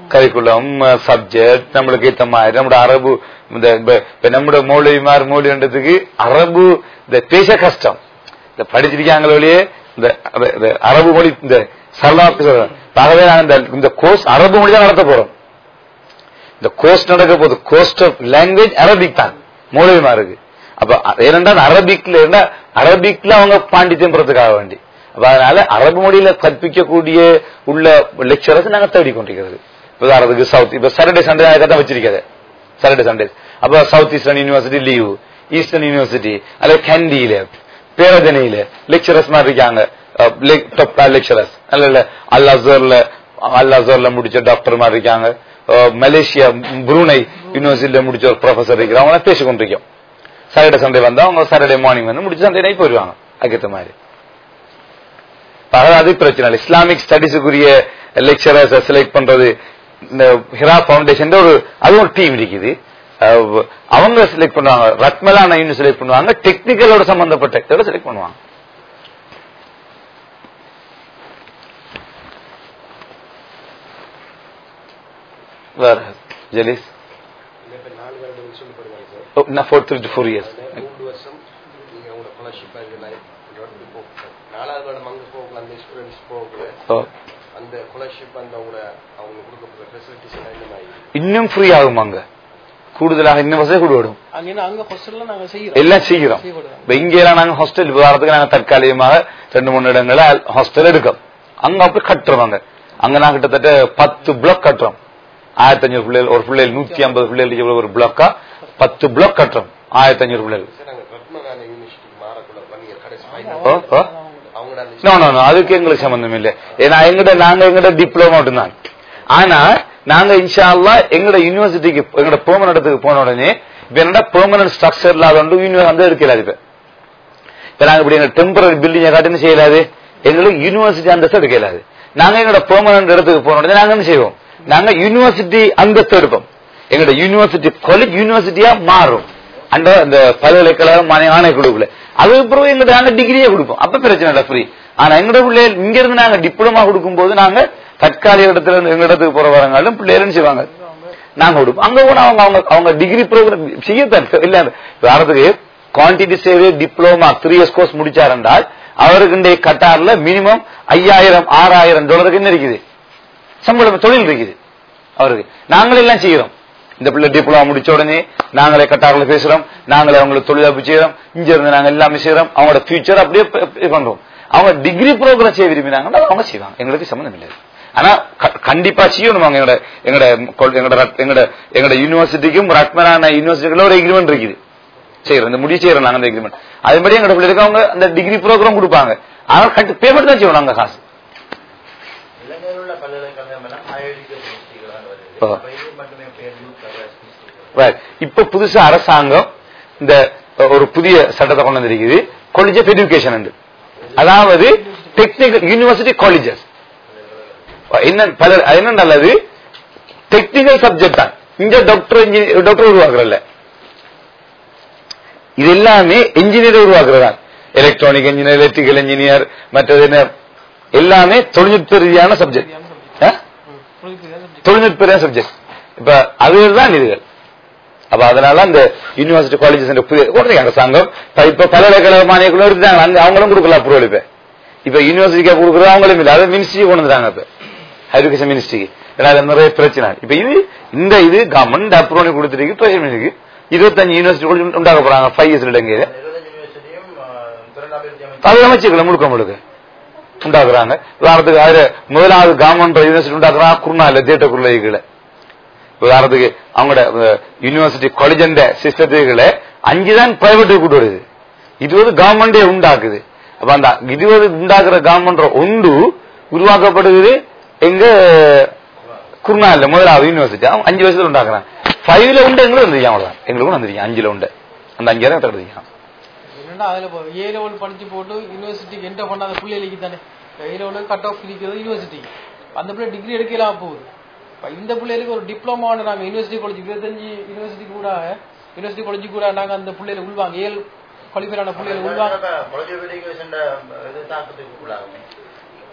கரிக்குலம் சப்ஜெக்ட் நம்மளுக்கு ஏத்த மாதிரி நம்மட அரபு இந்த இப்ப- இப்ப நம்மட மௌலிமார் மௌலின்றதுக்கு அரபு இந்த பேச கஷ்டம் இந்த படிச்சிருக்காங்களே இந்த அத- இந்த அரபு மொழி இந்த சரளார்த்தி சொல்றேன் ஆகவே நான் இந்த இந்த கோர்ஸ் அரபு மொழி தான் நடத்த போறோம் இந்த கோர்ஸ் நடக்க போகுது கோஸ்ட் ஆஃப் லாங்குவேஜ் அரபிக் தான் மௌலிமாருக்கு அப்ப அ- ஏனென்றால் அரபிக்ல இருந்தா அரபிக்ல அவங்க பாண்டித்யம் பெறதுக்காக வேண்டி அப்ப அதனால அரபு மொழியில கற்பிக்கக்கூடிய உள்ள லெக்சரர்ஸ் நாங்க தேடிக்கொண்டிருக்கிறது உதாரணத்துக்கு சவுத் இப்ப சாட்டர்டே சண்டே தான் வச்சிருக்காது சாட்டர்டே சண்டே அப்ப South Eastern University leave Eastern University அல்லது கேண்டியில பேரதனையில லெக்சரர்ஸ் மாதிரி இருக்காங்க டாப் லெக்சரர்ஸ் அல்ல இல்ல அல் அசர்ல அல் அசர்ல முடிச்ச டாக்டர் மாதிரி இருக்காங்க அஹ், மலேசியா புரூனை யூனிவர்சிட்டியில முடிச்ச ஒரு ப்ரொஃபசர் இருக்கிறாங்க அவங்க பேசிக்கொண்டிருக்கோம் சாட்டர்டே சண்டே வந்தா அவங்க சாட்டர்டே மார்னிங் வந்து முடிச்சு சண்டே நைட் போயிடுவாங்க அதுக்கேற்ற மாதிரி அதாவது அது பிரச்சனை இல்லை இஸ்லாமிக் ஸ்டடிஸுக்குரிய லெக்சரர்ஸ் செலக்ட் பண்றது இந்த ஹிரா ஃபவுண்டேஷன் ஒரு அது ஒரு டீம் இருக்குது அஹ் அவங்க செலக்ட் பண்ணுவாங்க ரத்மலான யூனிட் செலக்ட் பண்ணுவாங்க டெக்னிக்கலோட சம்பந்தப்பட்ட இதோட செலக்ட் பண்ணுவாங்க வேற ஜெலிஸ் இப்ப நாலு வருடம் சொல்லி போடுவாங்க சார் நான் four three to four years மூன்று வருஷம் நீங்க உங்களோட ஸ்காலர்ஷிப் இதெல்லாம் இங்க வந்து போ நாலாவது வருடம் அங்க போகல அந்த ஸ்டூடெண்ட்ஸ் போகல அந்த ஸ்காலர்ஷிப் அந்த உங்களோட அவங்க கொடுக்கப்படுற ஃபெசிலிட்டிஸ் எல்லாம் இந்த மாதிரி இன்னும் ஃப்ரீ ஆகும் அங்க கூடுதலாக இன்னும் வசதி கூடுவிடும் அங்க என்ன அங்க ஹாஸ்டல்ல நாங்க செய்யறோம் எல்லாம் செய்கிறோம் செய்யப்படுறாங்க. இப்ப இங்க எல்லாம் நாங்க ஹாஸ்டல் உதாரணத்துக்கு நாங்க தற்காலிகமாக ரெண்டு மூணு இடங்கள ஹாஸ்டல் எடுக்கோம் அங்க அப்படி கட்டுறோம் அங்க அங்க நாங்க கிட்டத்தட்ட பத்து பிளாக் கட்டுறோம் ஆயிரத்தி அஞ்சூறு பிள்ளைகள் ஒரு பிள்ளைகள் நூத்தி ஐம்பது பிள்ளைகள் ஒரு பிளாக்கா பத்து பிளாக் கட்டுறோம் ஆயிரத்தி அஞ்சூறு பிள்ளைகள் சார் நாங்க ரத்மகான யூனிவர்சிட்டிக்கு மாறக்குள்ள பண்ணீங்க கடைசி ஓ, final. ஓ. அவங்களோட அந்த நோ நோ நோ அதுக்கு எங்களுக்கு சம்பந்தம் இல்லை ஏன்னா எங்கிட்ட நாங்க எங்கிட்ட டிப்ளமோ மட்டும்தான் ஆனா நாங்க இன்ஷா அல்லாஹ் எங்கட யூனிவர்சிட்டிக்கு எங்கட பெர்மனன்ட் இடத்துக்கு போன உடனே இப்ப என்னடா பெர்மனன்ட் ஸ்ட்ரக்சர் இல்லாத வந்து யூனிவர் வந்து எடுக்கலாது இப்ப இப்ப நாங்க இப்படி எங்க டெம்பரரி பில்டிங் காட்டுன்னு செய்யலாது எங்களுக்கு யூனிவர்சிட்டி அந்தஸ்து எடுக்கலாது நாங்க எங்களோட பெர்மனன்ட் இடத்துக்கு போன உடனே நாங்க என்ன செய்வோம் நாங்க யூனிவர்சிட்டி அந்தஸ்து எடுப்போம் எங்களோட யூனிவர்சிட்டி காலேஜ் யூனிவர்சிட்டியா மாறும் அந்த அந்த பல்கலைக்கழகம் மானிய ஆணைக்குழுக்குள்ள அதுக்கு பிறகு எங்கிட்ட நாங்க டிகிரியே கொடுப்போம் அப்ப பிரச்சனை இல்லை ஃப்ரீ ஆனா எங்களோட பிள்ளைகள் இங்க இருந்து நாங்க டிப்ளமா கொடுக்கும் போது நாங்க தற்காலிக இடத்துல இருந்து எங்க இடத்துக்கு போற வரங்களும் பிள்ளைகள் என்ன செய்வாங்க நாங்க கொடுப்போம் அங்க கூட அவங்க அவங்க அவங்க டிகிரி ப்ரோக்ராம் செய்யத்தான் இல்ல உதாரணத்துக்கு quantity survey diploma three years course முடிச்சார் என்றால் அவருக்கு இன்றைய கட்டார்ல மினிமம் ஐயாயிரம் ஆறாயிரம் டாலருக்கு என்ன இருக்குது சம்பளம் தொழில் இருக்குது அவருக்கு நாங்களே எல்லாம் செய்யறோம் இந்த பிள்ளை டிப்ளமா முடிச்ச உடனே நாங்களே கட்டார்ல பேசுறோம் நாங்களே அவங்களுக்கு தொழிலாப்பு செய்யறோம் இங்க இருந்து நாங்க எல்லாமே செய்யறோம் அவங்களோட ஃபியூச்சர் அப்படியே ப- ப- பண்றோம் அவங்க டிகிரி ப்ரோக்ராம் செய்ய விரும்பினாங்கன்னா அவங்க செய்வாங்க எங்களுக்கு சம்மந்தம் இல்லை ஆனா க- கண்டிப்பா செய்யணும் அவங்க எங்கட எங்கட கொள்- எங்கட ரத்- எங்கட எங்கட யூனிவர்சிட்டிக்கும் ரத்மனான யூனிவர்சிட்டிக்குள்ள ஒரு எக்ரிமெண்ட் இருக்குது செய்யறோம் இந்த முடிவு செய்யறோம் நாங்க அந்த எக்ரிமெண்ட் அது மாதிரி எங்கட பிள்ளைகளுக்கு அவங்க அந்த டிகிரி ப்ரோக்ராம் கொடுப்பாங்க ஆனா பேமெண்ட் தான் செய்யணும் நாங்க காசு இலங்கையில் உள்ள பல்கலைக்கழகம் எல்லாம் ஆயுர்வேத யூனிவர்சிட்டிகளாக வருது ஆ. அப்ப இது மட்டுமே பேர் யூத் யூனிவர்சிட்டி Right. இப்ப புதுசா அரசாங்கம் இந்த அஹ், ஒரு புதிய சட்டத்தை கொண்டு வந்திருக்குது காலேஜ் ஆஃப் எஜுகேஷன் அதாவது டெக்னிக்கல் யூனிவர்சிட்டி காலேஜஸ் என்ன பல அது என்ன நல்லது டெக்னிக்கல் சப்ஜெக்ட் தான் இங்க டாக்டர் இன்ஜினியர் டாக்டர் உருவாக்குறல்ல இது எல்லாமே இன்ஜினியர் உருவாக்குறதா எலக்ட்ரானிக் இன்ஜினியர் எலக்ட்ரிக்கல் இன்ஜினியர் மற்றது என்ன எல்லாமே தொழில்நுட்ப ரீதியான சப்ஜெக்ட் தொழில்நுட்ப சப்ஜெக்ட் இப்ப அதுதான் இதுகள் அப்ப அதனால அந்த யூனிவர்சிட்டி காலேஜஸ் புதிய உடனே அரசாங்கம் இப்ப- இப்ப பல்கலைக்கழக மானியக்குள்ள இருந்தாங்க அங்க அவங்களும் கொடுக்கல அப்ரூவல் இப்ப இப்ப யூனிவர்சிட்டிக்கு கொடுக்குறது அவங்களும் இல்ல அதை மினிஸ்ட்ரி கொண்டு வந்துட்டாங்க இப்ப எஜுகேஷன் மினிஸ்ட்ரிக்கு ஏன்னா அதுல நிறைய பிரச்சனை இப்ப இது இந்த இது கவர்மெண்ட் அப்ரூவல் கொடுத்துருக்கு ட்ரெயின் இருபத்தஞ்சு யூனிவர்சிட்டி காலேஜ் உண்டாக்க போறாங்க ஃபைவ் இயர்ஸ் இலங்கையில இருபத்தஞ்சு யூனிவர்சிட்டியும் திறனாபிவிருத்தி அமைச்சு அது அமைச்சுக்கல முழுக்க முழுக்க உண்டாக்குறாங்க உதாரணத்துக்கு அதுல முதலாவது கவர்மெண்ட் யூனிவர்சிட்டி உண்டாக்குறாங்க குருநால தேட்டக்குள்ள கீழே உதாரணத்துக்கு அவங்களோட யூனிவர்சிட்டி காலேஜ் சிஸ்டத்துக்குள்ள அஞ்சு தான் பிரைவேட் கூட்டு வருது இருபது கவர்மெண்டே உண்டாக்குது அப்ப அந்த இருபது உண்டாக்குற கவர்மெண்ட் ஒன்று உருவாக்கப்படுகிறது எங்க குருநால முதலாவது யூனிவர்சிட்டி அவங்க அஞ்சு வருஷத்துல உண்டாக்குறாங்க ஃபைவ்ல உண்டு எங்களுக்கு வந்துருக்கீங்க அவ்வளவுதான் எங்களுக்கும் வந்துருக்கீங்க அஞ்சுல உண்டு அந்த அஞ்சாயிரம் தடுத்துருக்கீங்க என்னடா அதுல இப்போ ஏ லெவல் படிச்சு போட்டு யூனிவர்சிட்டிக்கு என்டர் பண்ணாத பிள்ளைகளுக்கு தானே ஏ லெவலுக்கு கட் ஆஃப் இருக்கிறது யூனிவர்சிட்டிக்கு அந்த பிள்ளை டிகிரி எடுக்கலாம் போகுது இப்ப இந்த பிள்ளைகளுக்கு ஒரு டிப்ளமா நாங்க யூனிவர்சிட்டி காலேஜ் இருபத்தஞ்சு யூனிவர்சிட்டி கூட யூனிவர்சிட்டி காலேஜ் கூட நாங்க அந்த பிள்ளைகளை உள்வாங்க ஏழு குவாலிஃபைடான பிள்ளைகளை உள்வாங்க கொலஜி எஜுகேஷன் இது தாக்கத்துக்கு உள்ளாகும்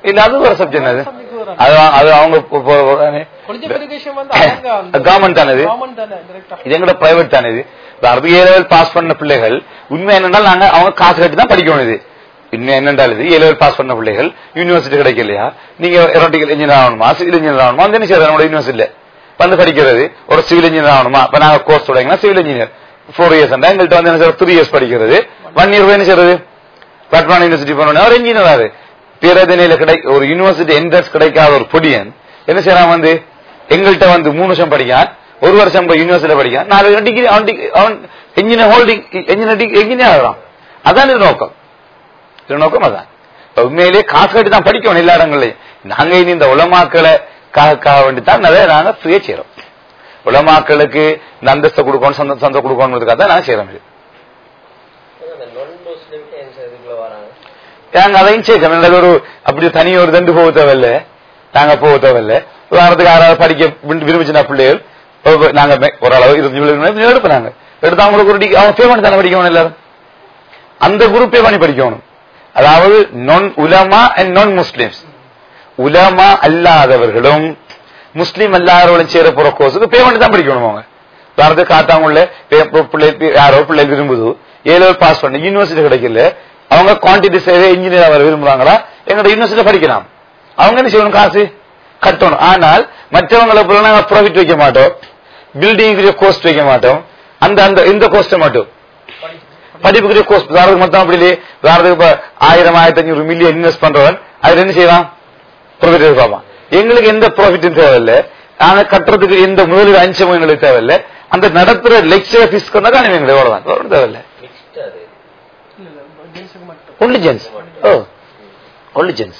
இல்ல அது ஒரு சப்ஜெக்ட் அது subject வராது. அது அது அவங்க College of education வந்து அவங்க அந்த- கவர்மெண்ட் தானே இது government தானே, direct ஆ. இது எங்கட பிரைவேட் தானே இது இப்ப அரபி ஏ லெவல் பாஸ் பண்ண பிள்ளைகள் உண்மை என்னென்றால் நாங்க அவங்க காசு கட்டி தான் படிக்கணும் இது இன்னும் என்னென்றால் இது ஏ லெவல் பாஸ் பண்ண பிள்ளைகள் யூனிவர்சிட்டி கிடைக்கலையா நீங்க ஏரோட்டிக்கல் இன்ஜினியர் ஆகணுமா சிவில் இன்ஜினியர் ஆகணுமா வந்து என்ன செய்யறது நம்மளோட யூனிவர்சிட்டியில வந்து படிக்கிறது ஒரு சிவில் இன்ஜினியர் ஆகணுமா இப்ப நாங்க கோர்ஸ் தொடங்கினா சிவில் இன்ஜினியர் ஃபோர் இயர்ஸ் எங்கள்கிட்ட வந்து என்ன செய்யறது த்ரீ இயர்ஸ் படிக்கிறது ஒன் இயர் என்ன செய்யறது பட்வான் யூனிவர்சிட்டி போனோம்னா ஒரு இன்ஜினியர் ஆறு பேரதனையில கிடை ஒரு யூனிவர்சிட்டி என்ட்ரன்ஸ் கிடைக்காத ஒரு பொடியன் என்ன செய்யறான் வந்து எங்கள்கிட்ட வந்து மூணு வருஷம் படிக்கான் ஒரு வருஷம் போய் யூனிவர்சிட்டியில படிக்கான் நாலு டிகிரி அவன் degree- அவன் என்ஜினியர் ஹோல்டிங் என்ஜினியர் என்ஜினியர் ஆகிறான் அதான் இது நோக்கம் இது நோக்கம் அதான் இப்ப உண்மையிலேயே காசு கட்டி தான் படிக்கணும் எல்லா இடங்கள்லயும் நாங்க இனி இந்த உலமாக்களை காக்க வேண்டி தான் நிறைய நாங்க ஃப்ரீயா செய்யறோம் உலமாக்களுக்கு இந்த அந்தஸ்தை கொடுக்கணும் சந்த சந்தை கொடுக்கணுன்றதுக்காக தான் நாங்க செய்யறோம் இது அந்த நான் முஸ்லிம்க்கு என் இதுக்குள்ள வராங்க நாங்க அதையும் சேர்க்கணும் எங்களுக்கு ஒரு அப்படி தனி ஒரு தண்டு போக தேவையில்ல நாங்க போக தேவையில்ல உதாரணத்துக்கு யாராவது படிக்க விரும்பி- விரும்பிச்சுனா பிள்ளைகள் ஒரு- நாங்க மே- ஓரளவு இருபது பிள்ளைகள் எடுப்போம் நாங்க எடுத்து அவங்களுக்கு ஒரு டிகிரி அவங்க பே பண்ணி தானே படிக்கணும் எல்லாரும் அந்த குரூப் பே பண்ணி படிக்கணும் அதாவது நான் உலமா அண்ட் நான் முஸ்லிம்ஸ் உலமா அல்லாதவர்களும் முஸ்லீம் அல்லாதவர்களும் சேர போற கோர்ஸுக்கு பே பண்ணி தான் படிக்கணும் அவங்க உதாரணத்துக்கு காத்தாங்குள்ள பே- பே- பிள்ளை யாரோ பிள்ளை விரும்புது ஏழு பாஸ் பண்ணி யூனிவர்சிட்டி கிடைக்கல அவங்க குவான்டிட்டி சேவை இன்ஜினியர் வர விரும்புறாங்களா எங்களோட யூனிவர்சிட்டியில படிக்கலாம் அவங்க என்ன செய்யணும் காசு கட்டணும் ஆனால் மற்றவங்களை போல நாங்க ப்ராஃபிட் வைக்க மாட்டோம் பில்டிங் கோஸ்ட் வைக்க மாட்டோம் அந்த அந்த இந்த கோஸ்ட்டை மட்டும் படிப்புக்குரிய கோர்ஸ் உதாரணத்துக்கு மொத்தம் அப்படி இல்லையே உதாரணத்துக்கு இப்ப ஆயிரம் ஆயிரத்தி அஞ்சூறு மில்லியன் இன்வெஸ்ட் பண்றவன் அதுல என்ன செய்வான் ப்ராஃபிட் எதிர்பார்ப்பான் எங்களுக்கு எந்த ப்ராஃபிட்டும் தேவையில்லை நாங்க கட்டுறதுக்கு எந்த முதலீடு அஞ்சமும் எங்களுக்கு தேவையில்லை அந்த நடத்துற லெக்சர் ஃபீஸ் கொண்டா தான் எங்களுக்கு எவ்வளவுதான் வேற ஒண்ணும் தேவையில்லை மிக்ஸ்ட் அது இல்ல, இல்ல, ஜென்ஸுக்கு மட்டும் ஒன்லி ஜென்ஸ் ஓ ஒன்லி ஜென்ஸ்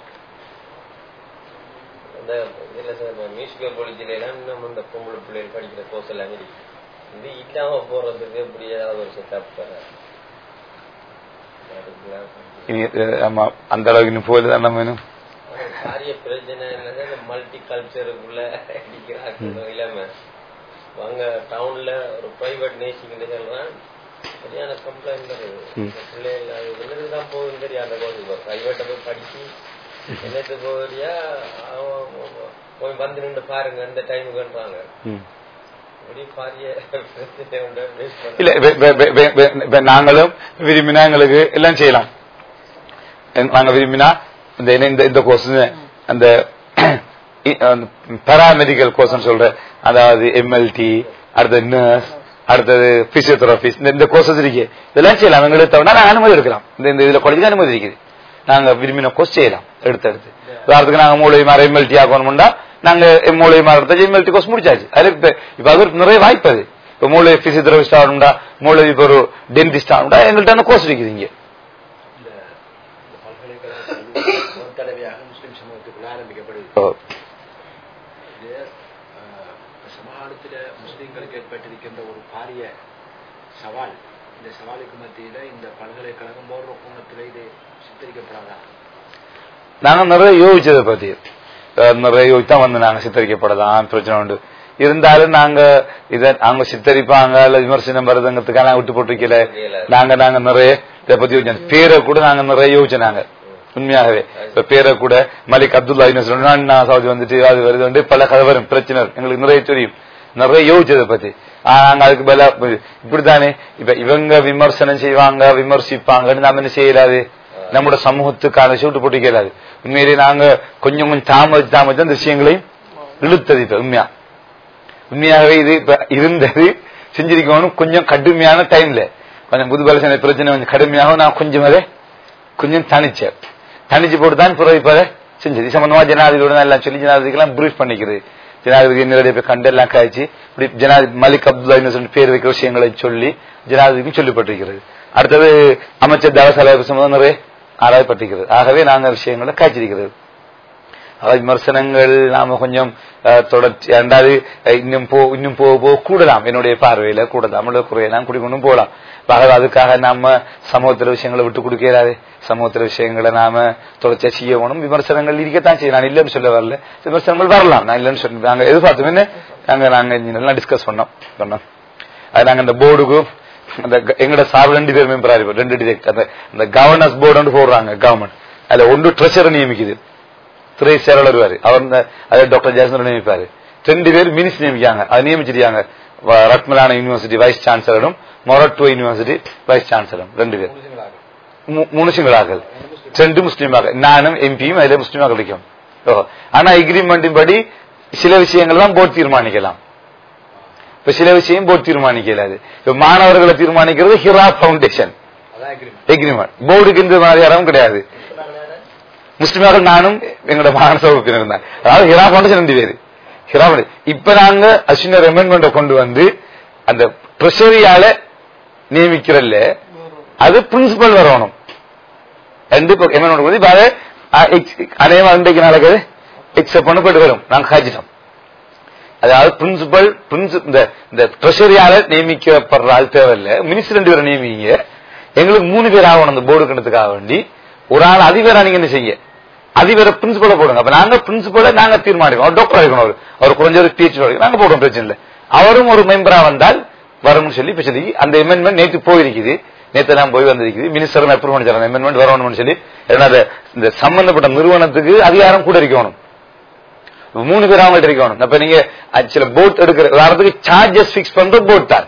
அந்த இதுல சார் மியூசிக்கல் காலேஜில எல்லாம் இன்னும் இந்த பொம்பளை பிள்ளைகள் படிக்கிற கோர்ஸ் எல்லாம் இருக்கு இது இல்லாம போறதுக்கு இப்படி ஏதாவது ஒரு செட்டப் இனி அஹ், ஆமா அந்த அளவுக்கு இன்னும் போயில தான் நம்ம இன்னும் காரிய பிரச்சனை என்னது இந்த மல்டி கல்ச்சருக்குள்ள அடிக்கிறாங்க இல்லாம அங்க டவுன்ல ஒரு பிரைவேட் நேசிங் சொல்றேன் சரியான கம்ப்ளைண்ட் வருது பிள்ளைகள் அது என்னது தான் போகுதுன்னு தெரியும் அந்த கோர்ஸ் பிரைவேட்டை போய் படிச்சு என்னத்து போறியா போய் வந்து நின்று பாருங்க இந்த டைமுக்குன்றாங்க ம். இப்படி பாரிய பிரச்சனை உண்டு face பண்ண- இல்ல வெ- வெ- வெ- வெ- வெ- வெ- நாங்களும் விரும்பினா எங்களுக்கு எல்லாம் செய்யலாம் என்- நாங்க விரும்பினா இந்த என்ன இந்த இந்த கோர்ஸ் அந்த பாராமெடிக்கல் கோர்ஸ் சொல்ற அதாவது எம்எல்டி அடுத்தது நர்ஸ் அடுத்தது பிசியோதெரபிஸ்ட் இந்த இந்த கோர்சஸ் இருக்கு இதெல்லாம் செய்யலாம் எங்களுக்கு தவிர நாங்க அனுமதி எடுக்கலாம் இந்த இந்த இதுல காலேஜுக்கு அனுமதி இருக்குது நாங்க விரும்பின கோர்ஸ் செய்யலாம் எடுத்து எடுத்து உதாரணத்துக்கு நாங்க மூளை மாற எம்எல்டி ஆகணும்னா நாங்க மூளை மாற எடுத்து எம்எல்டி கோர்ஸ் முடிச்சாச்சு அதுல இப்ப இப்ப அது ஒரு நிறைய வாய்ப்பு அது இப்ப மூளை பிசியோதெரபிஸ்ட் ஆகணும்டா மூளை இப்ப ஒரு டென்டிஸ்ட் ஆகணும்டா எங்கள்கிட்ட அந்த கோர்ஸ் இருக்குது இங்க இந்த இந்த பல்கலைக்கழகம் ஒரு தடவையாக முஸ்லிம் சமூகத்துக்குள்ள ஆரம்பிக்கப்படுது ஓ. இது அஹ், சமகாலத்தில் முஸ்லிம்களுக்கு ஏற்பட்டிருக்கின்ற ஒரு பாரிய சவால் இந்த சவாலுக்கு மத்தியில இந்த பல்கலைக்கழகம் போன்ற கோணத்தில் இது சித்தரிக்கப்படாதா நாங்க நிறைய யோசிச்சதை பத்தி அஹ் நிறைய யோசித்தான் வந்து நாங்க சித்தரிக்கப்படலாம் பிரச்சனை உண்டு இருந்தாலும் நாங்க இத அவங்க சித்தரிப்பாங்க இல்ல விமர்சனம் வருதுங்கிறதுக்காக நாங்க விட்டு போட்டிருக்கல நாங்க நாங்க நிறைய இதை பத்தி யோசிச்சோம் பேரை கூட நாங்க நிறைய யோசிச்சோம் நாங்க உண்மையாகவே இப்ப பேரை கூட மலிக் அப்துல்லா யூனிவர்சிட்டி சவுதி வந்துட்டு அது வருது வந்து பல கதை வரும் பிரச்சனை வரும். எங்களுக்கு நிறைய தெரியும் நிறைய யோசிச்சதை பத்தி ஆனா, நாங்க அதுக்கு பதிலா இப்படித்தானே இப்ப இவங்க விமர்சனம் செய்வாங்க விமர்சிப்பாங்கன்னு நாம என்ன செய்யலாது நம்மளோட சமூகத்துக்கான சூட்டு போட்டு கேளாது உண்மையிலேயே நாங்க கொஞ்சம் கொஞ்சம் தாமதிச்சு தாமதிச்சு அந்த விஷயங்களையும் இழுத்தது இப்ப உண்மையா உண்மையாகவே இது இப்ப இருந்தது செஞ்சிருக்கணும் கொஞ்சம் கடுமையான டைம்ல கொஞ்சம் புது பலசன பிரச்சனை கொஞ்சம் கடுமையாகவும் நான் கொஞ்சம் அதை கொஞ்சம் தனிச்சேன் தனிச்சு போட்டு தான் பிறகு இப்ப அதை செஞ்சது இது சம்பந்தமா ஜனாதிபதியோட எல்லாம் சொல்லி ஜனாதிபதிக்கெல்லாம் ப்ரீஃப் பண்ணிக்கிறது ஜனாதிபதி நேரடியாக போய் கண்டு எல்லாம் காய்ச்சி இப்படி ஜனாதிபதி மலிக் அப்துல்லா யூனிவர்சிட்டி பேர் வைக்கிற விஷயங்களை சொல்லி ஜனாதிபதிக்கும் சொல்லப்பட்டிருக்கிறது அடுத்தது அமைச்சர் தவசலை சம்பந்தம் நிறைய ஆராயப்பட்டிருக்கிறது ஆகவே நாங்க விஷயங்களை காய்ச்சிருக்கிறது அதாவது விமர்சனங்கள் நாம கொஞ்சம் அஹ், தொடர்ச்சி ரெண்டாவது அஹ், இன்னும் போ இன்னும் போக போக கூடலாம் என்னுடைய பார்வையில கூடலாம் அல்லது குறையலாம் குடிக்கொண்டும் போகலாம் ஆகவே அதுக்காக நாம சமூகத்துல விஷயங்களை விட்டு கொடுக்கிறாரு சமூகத்துல விஷயங்களை நாம தொடர்ச்சியா செய்யணும் விமர்சனங்கள் இருக்கத்தான் செய்யும் நான் இல்லைன்னு சொல்ல வரல விமர்சனங்கள் வரலாம் நான் இல்லைன்னு சொல்லி நாங்க எதிர்பார்த்தோம் என்ன நாங்க நாங்க எல்லாம் டிஸ்கஸ் பண்ணோம் சொன்னோம் அது நாங்க அந்த போர்டுக்கும் அந்த க- எங்கட சார் ரெண்டு பேர் மெம்பரா இருப்போம் ரெண்டு டிரெக்ட் அந்த அந்த கவர்னன்ஸ் போர்டு போடுறாங்க கவர்மெண்ட் அதுல ஒன்று ட்ரெஷரை நியமிக்குது துறை செயலாளர் வருவாரு அவர் இந்த- அது டாக்டர் ஜெயசந்திரன் நியமிப்பாரு ரெண்டு பேர் மினிஸ் நியமிக்காங்க அதை நியமிச்சிருக்காங்க வ- ரத்மலான யூனிவர்சிட்டி வைஸ் சான்சலரும் மொரட்டோ யூனிவர்சிட்டி வைஸ் சான்சலரும் ரெண்டு பேர் மூ- மூணு சிங்களாக்கள் ரெண்டு முஸ்லீமாக நானும் எம்பியும் அதுல முஸ்லீமாக கிடைக்கும் ஓ. ஆனா எக்ரிமெண்டின் படி சில விஷயங்கள் தான் போர்டு தீர்மானிக்கலாம் இப்ப சில விஷயம் போர்டு தீர்மானிக்கலாது இப்ப மாணவர்களை தீர்மானிக்கிறது ஹிரா பவுண்டேஷன் அதான் அக்ரிமெண்ட் எக்ரிமெண்ட் போர்டுக்கு இந்த மாதிரி யாரும் கிடையாது முஸ்லிமாக நானும் எங்களோட மாநச உறுப்பினர் தான் அதாவது ஹிரா பவுண்டேஷன் ரெண்டு பேரு ஹிரா foundation. இப்ப நாங்க அஸ்வினர் அமெண்ட்மெண்ட்டை கொண்டு வந்து அந்த ட்ரெஷரியால நியமிக்கிறல்ல அது பிரின்சிபல் வரணும் ரெண்டு எமௌண்ட் வந்து இப்ப அதை அநேகமா இன்றைக்கு நடக்குது எக்ஸப்ட் பண்ண போயிட்டு வரும் நாங்க காய்ச்சிட்டோம் அதாவது பிரின்சிபல் இந்த இந்த ட்ரெஷரியால நியமிக்கப்படுற ஆள் தேவையில்ல மினிஸ்டர் ரெண்டு பேரை நியமிங்க எங்களுக்கு மூணு பேர் ஆகணும் அந்த போர்டு கணத்துக்காக வேண்டி ஒரு ஆள் அதிபரா நீங்க என்ன செய்ய அதிபரை பிரின்சிபலை போடுங்க அப்ப நாங்க பிரின்சிபலை நாங்க தீர்மானிக்கணும் அவர் டாக்டர் இருக்கணும் அவர் அவர் குறைஞ்ச ஒரு பிஹெச்டி நாங்க போடுவோம் பிரச்சனை இல்லை அவரும் ஒரு மெம்பரா வந்தால் வரும்னு சொல்லி இப்ப சொல்லி அந்த எமெண்ட்மெண்ட் நேற்று போயிருக்குது நேற்று நான் போய் வந்திருக்குது மினிஸ்டரும் அப்ரூவ் பண்ணிச்சாங்க எமெண்ட்மெண்ட் வரணும்னு சொல்லி ஏன்னா அது இந்த சம்பந்தப்பட்ட நிறுவனத்துக்கு அதிகாரம் கூட இருக்கணும் இப்ப மூணு பேர் அவங்கள்ட்ட இருக்கணும் அப்ப நீங்க அஹ், சில போட் எடுக்கிற உதாரணத்துக்கு சார்ஜஸ் பிக்ஸ் பண்ற போட் தான்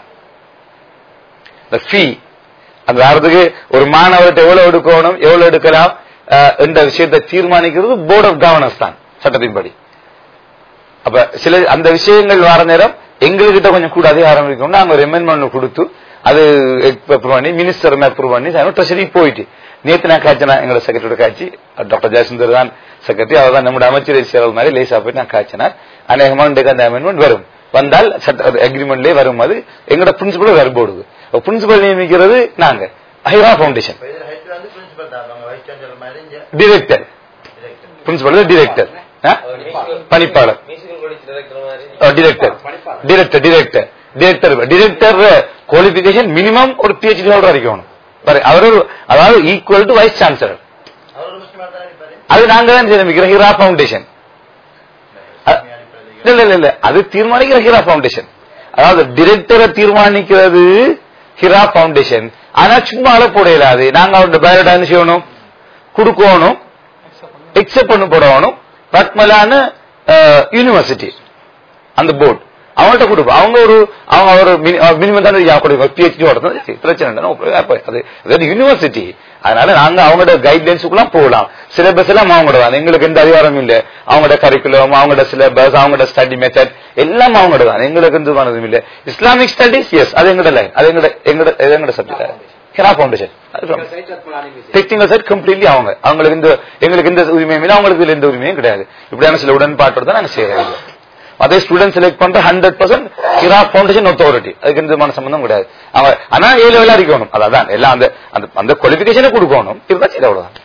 இந்த ஃபீ அந்த உதாரணத்துக்கு ஒரு மாணவர்கிட்ட எவ்வளவு எடுக்கணும் எவ்வளவு எடுக்கலாம் அஹ், என்ற விஷயத்தை தீர்மானிக்கிறது போர்ட் ஆஃப் கவர்னன்ஸ் தான் சட்டத்தின்படி அப்ப சில அந்த விஷயங்கள் வர நேரம் எங்ககிட்ட கொஞ்சம் கூட அதிகாரம் இருக்கணும் நாங்க ஒரு எமெண்ட்மெண்ட் கொடுத்து அது அப்ரூவ் பண்ணி மினிஸ்டர் அப்ரூவ் பண்ணி ட்ரெஷரி போயிட்டு நேத்து நான் காய்ச்சினா எங்களோட செக்ரட்டரி காய்ச்சி டாக்டர் ஜெயசுந்தர் தான் செக்ரட்டரி அவர் தான் நம்முடைய அமைச்சரை செயல் மாதிரி லேசா போயிட்டு நான் காய்ச்சினார் அநேகமா இன்றைக்கு அந்த அமெண்ட்மெண்ட் வரும் வந்தால் அக்ரிமெண்ட்லேயே வரும் அது எங்களோட பிரின்சிபல் வரும் போடுது பிரின்சிபல் நியமிக்கிறது நாங்க ஹைரா ஃபவுண்டேஷன் இப்ப இதுல ஹெட் வந்து பிரின்சிபல் தான் அவங்க வைஸ் சான்சலர் மாதிரி இங்க டிரெக்டர் director. பிரின்சிபல் டிரெக்டர் பணிப்பாளர் மியூசிக்கல் காலேஜ் டைரக்டர் மாதிரி director director director director director qualification minimum ஒரு பிஹெச்டி ஹோல்டர் இருக்கணும் பாரு, அவர் ஒரு அதாவது ஈக்குவல் டு வைஸ் சான்சலர் அவர் ஒரு முஸ்லிமா தான் இருப்பாரு அது நாங்க தான் நியமிக்கிறோம் ஹிரா ஃபவுண்டேஷன் இல்ல இல்ல இல்ல அது தீர்மானிக்கிற ஹிரா ஃபவுண்டேஷன் அதாவது டிரெக்டரை தீர்மானிக்கிறது ஹிரா ஃபவுண்டேஷன் ஆனா சும்மா அள போட இயலாது நாங்க அவரோட பயோடா என்ன செய்யணும் கொடுக்கணும் எக்ஸெப்ட் பண்ண போடணும் ரத்மலான யூனிவர்சிட்டி அந்த போர்டு அவங்கள்ட்ட கொடுப்போம் அவங்க ஒரு அவங்க ஒரு மினிமம் தானே கொடுக்கும் பிஹெச்டி ஓடுறது பிரச்சனை இல்லை no problem. அப்ப அது அது யூனிவர்சிட்டி அதனால நாங்க அவங்களோட கைட்லைன்ஸுக்குலாம் போகலாம் சிலபஸ் எல்லாம் அவங்களோட தான் எங்களுக்கு எந்த அதிகாரமும் இல்ல அவங்களோட கரிக்குலம் அவங்களோட சிலபஸ் அவங்களோட ஸ்டடி மெத்தட் எல்லாம் அவங்களோட தான் எங்களுக்கு எந்த பண்ணதும் இல்ல இஸ்லாமிக் ஸ்டடிஸ் எஸ் அது எங்களோட லைன் அது எங்களோட எங்களோட அது எங்களோட subject Hira foundation technical side completely அவங்க அவங்களுக்கு இந்த எங்களுக்கு எந்த உரிமையும் இல்லை அவங்களுக்கு இதுல எந்த உரிமையும் கிடையாது இப்படியான சில உடன்பாட்டோட தான் நாங்க செய்யறோம் அதே ஸ்டூடெண்ட் செலக்ட் பண்ற hundred percent Hira foundation authority அதுக்கு எந்த விதமான சம்பந்தம் கிடையாது அவங்க ஆனா ஏ லெவலா இருக்கணும் அதான் எல்லாம் அந்த அந்த அந்த குவாலிபிகேஷனை கொடுக்கணும் இருந்தா சரி அவ்வளவுதான்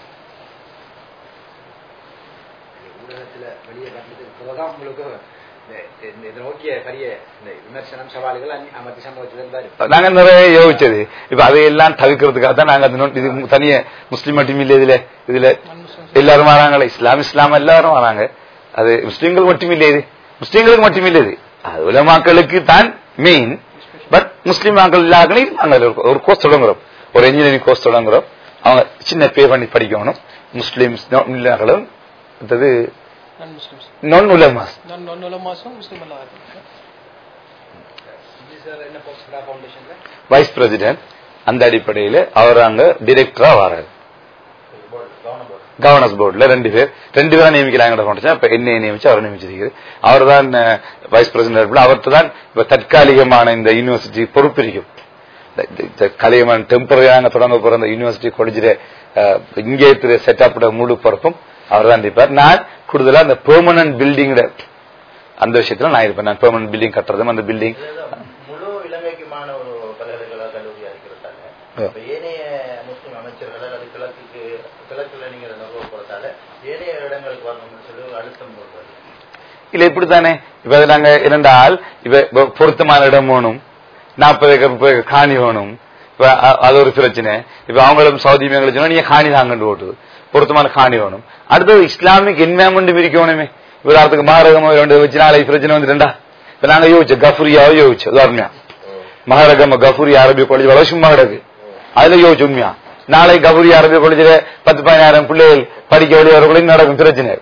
ஊடகத்துல வெளியே வந்ததுக்கு பிறகுதான் உங்களுக்கு இந்த- இந்த- இதை நோக்கிய பெரிய இந்த விமர்சனம் சவால்கள் அந்நி- அமர்த்தி சமூகத்திலிருந்து இருக்கு நாங்க நிறைய யோசிச்சது இப்ப அதையெல்லாம் தவிர்க்கிறதுக்காக தான் நாங்க அது நோட்- இது தனிய முஸ்லீம் மட்டும் இல்ல இதுல இதுல எல்லாரும் வராங்களே இஸ்லாம் இஸ்லாம் எல்லாரும் வராங்க அது முஸ்லீம்கள் மட்டும் இல்ல இது முஸ்லீம்களுக்கு மட்டும் இல்ல இது அது உலமாக்களுக்கு தான் மெயின் பட் முஸ்லீம் மக்கள் எல்லாருக்கும் நாங்க ஒரு- ஒரு கோர்ஸ் தொடங்குறோம் ஒரு இன்ஜினியரிங் கோர்ஸ் தொடங்குறோம் அவங்க சின்ன பே பண்ணி படிக்கணும் முஸ்லீம்ஸ் இல்லர்களும் அடுத்தது நான் முஸ்லிம்ஸ் நான் உலமாஸ் நான் நொன்னுல மாசம் முஸ்லீம் எல்லாம் இருக்கேன் இது சார் என்ன போஸ்டா ஃபவுண்டேஷன்ல வைஸ் பிரசிடென்ட் அந்த அடிப்படையில அவர் அங்க டிரெக்டரா வராரு கவர்னன்ஸ் போர்டுல ரெண்டு பேர் ரெண்டு பேரும் நியமிக்கிறாங்க ஃபவுண்டேஷன் இப்ப என்னை நியமிச்சு அவர் நியமிச்சிருக்கிறது அவர் தான் வைஸ் பிரசிடென்ட் அவர்த்து தான் இப்ப தற்காலிகமான இந்த யூனிவர்சிட்டி பொறுப்பு இருக்கும் இந்த- இந்த தற்காலிகமான டெம்பரரியாக தொடங்க போற இந்த யூனிவர்சிட்டி காலேஜில் இங்கே இருக்கிற செட்டப்போட முழு பொறுப்பும் அவர் தான் இருப்பார் நான் கூடுதலா அந்த பெர்மனன்ட் பில்டிங்கோட அந்த விஷயத்துல நான் இருப்பேன் நான் பெர்மனன்ட் பில்டிங் கட்டுறதும் அந்த பில்டிங் இதுல முழு இலங்கைக்குமான ஒரு பல்கலைக்கழக கல்லூரியா இருக்கிறதால ஆ. இப்ப ஏனைய முஸ்லிம் அமைச்சர்கள் அது கிழக்குக்கு கிழக்குல நீங்க நிறுவப்படுறதால ஏனைய இடங்களுக்கு வரணும்னு சொல்லி ஒரு அழுத்தம் போடுறது இல்ல இப்படித்தானே இப்ப அது நாங்க இரண்டால் இப்ப இப்ப பொருத்தமான இடம் வேணும் நாற்பது ஏக்கர் முப்பது ஏக்கர் காணி வேணும் இப்ப அ- அது ஒரு பிரச்சனை இப்ப அவங்களும் சவுதி மேங்களும் சொன்னா நீங்க காணி தாங்கன்னு ஓட்டு பொருத்தமான காணி வேணும் அடுத்தது இஸ்லாமிக் என்வயர்மெண்ட் இருக்கணுமே இவராத்துக்கு மாரகமோ ரெண்டு வச்சு நாளை பிரச்சனை வந்துட்டா இப்ப நாங்க யோசிச்சோம் கஃபுரியாவோ யோசிச்சோம் உதாரணமா மகாரகம கஃபூரி அரபி காலேஜ் வள சும்மா கிடக்கு அதுல யோசிச்சு உண்மையா நாளை கபூரி அரபி காலேஜில் பத்து பதினாயிரம் பிள்ளைகள் படிக்க வெளியே வரக்குள்ள நடக்கும் பிரச்சனை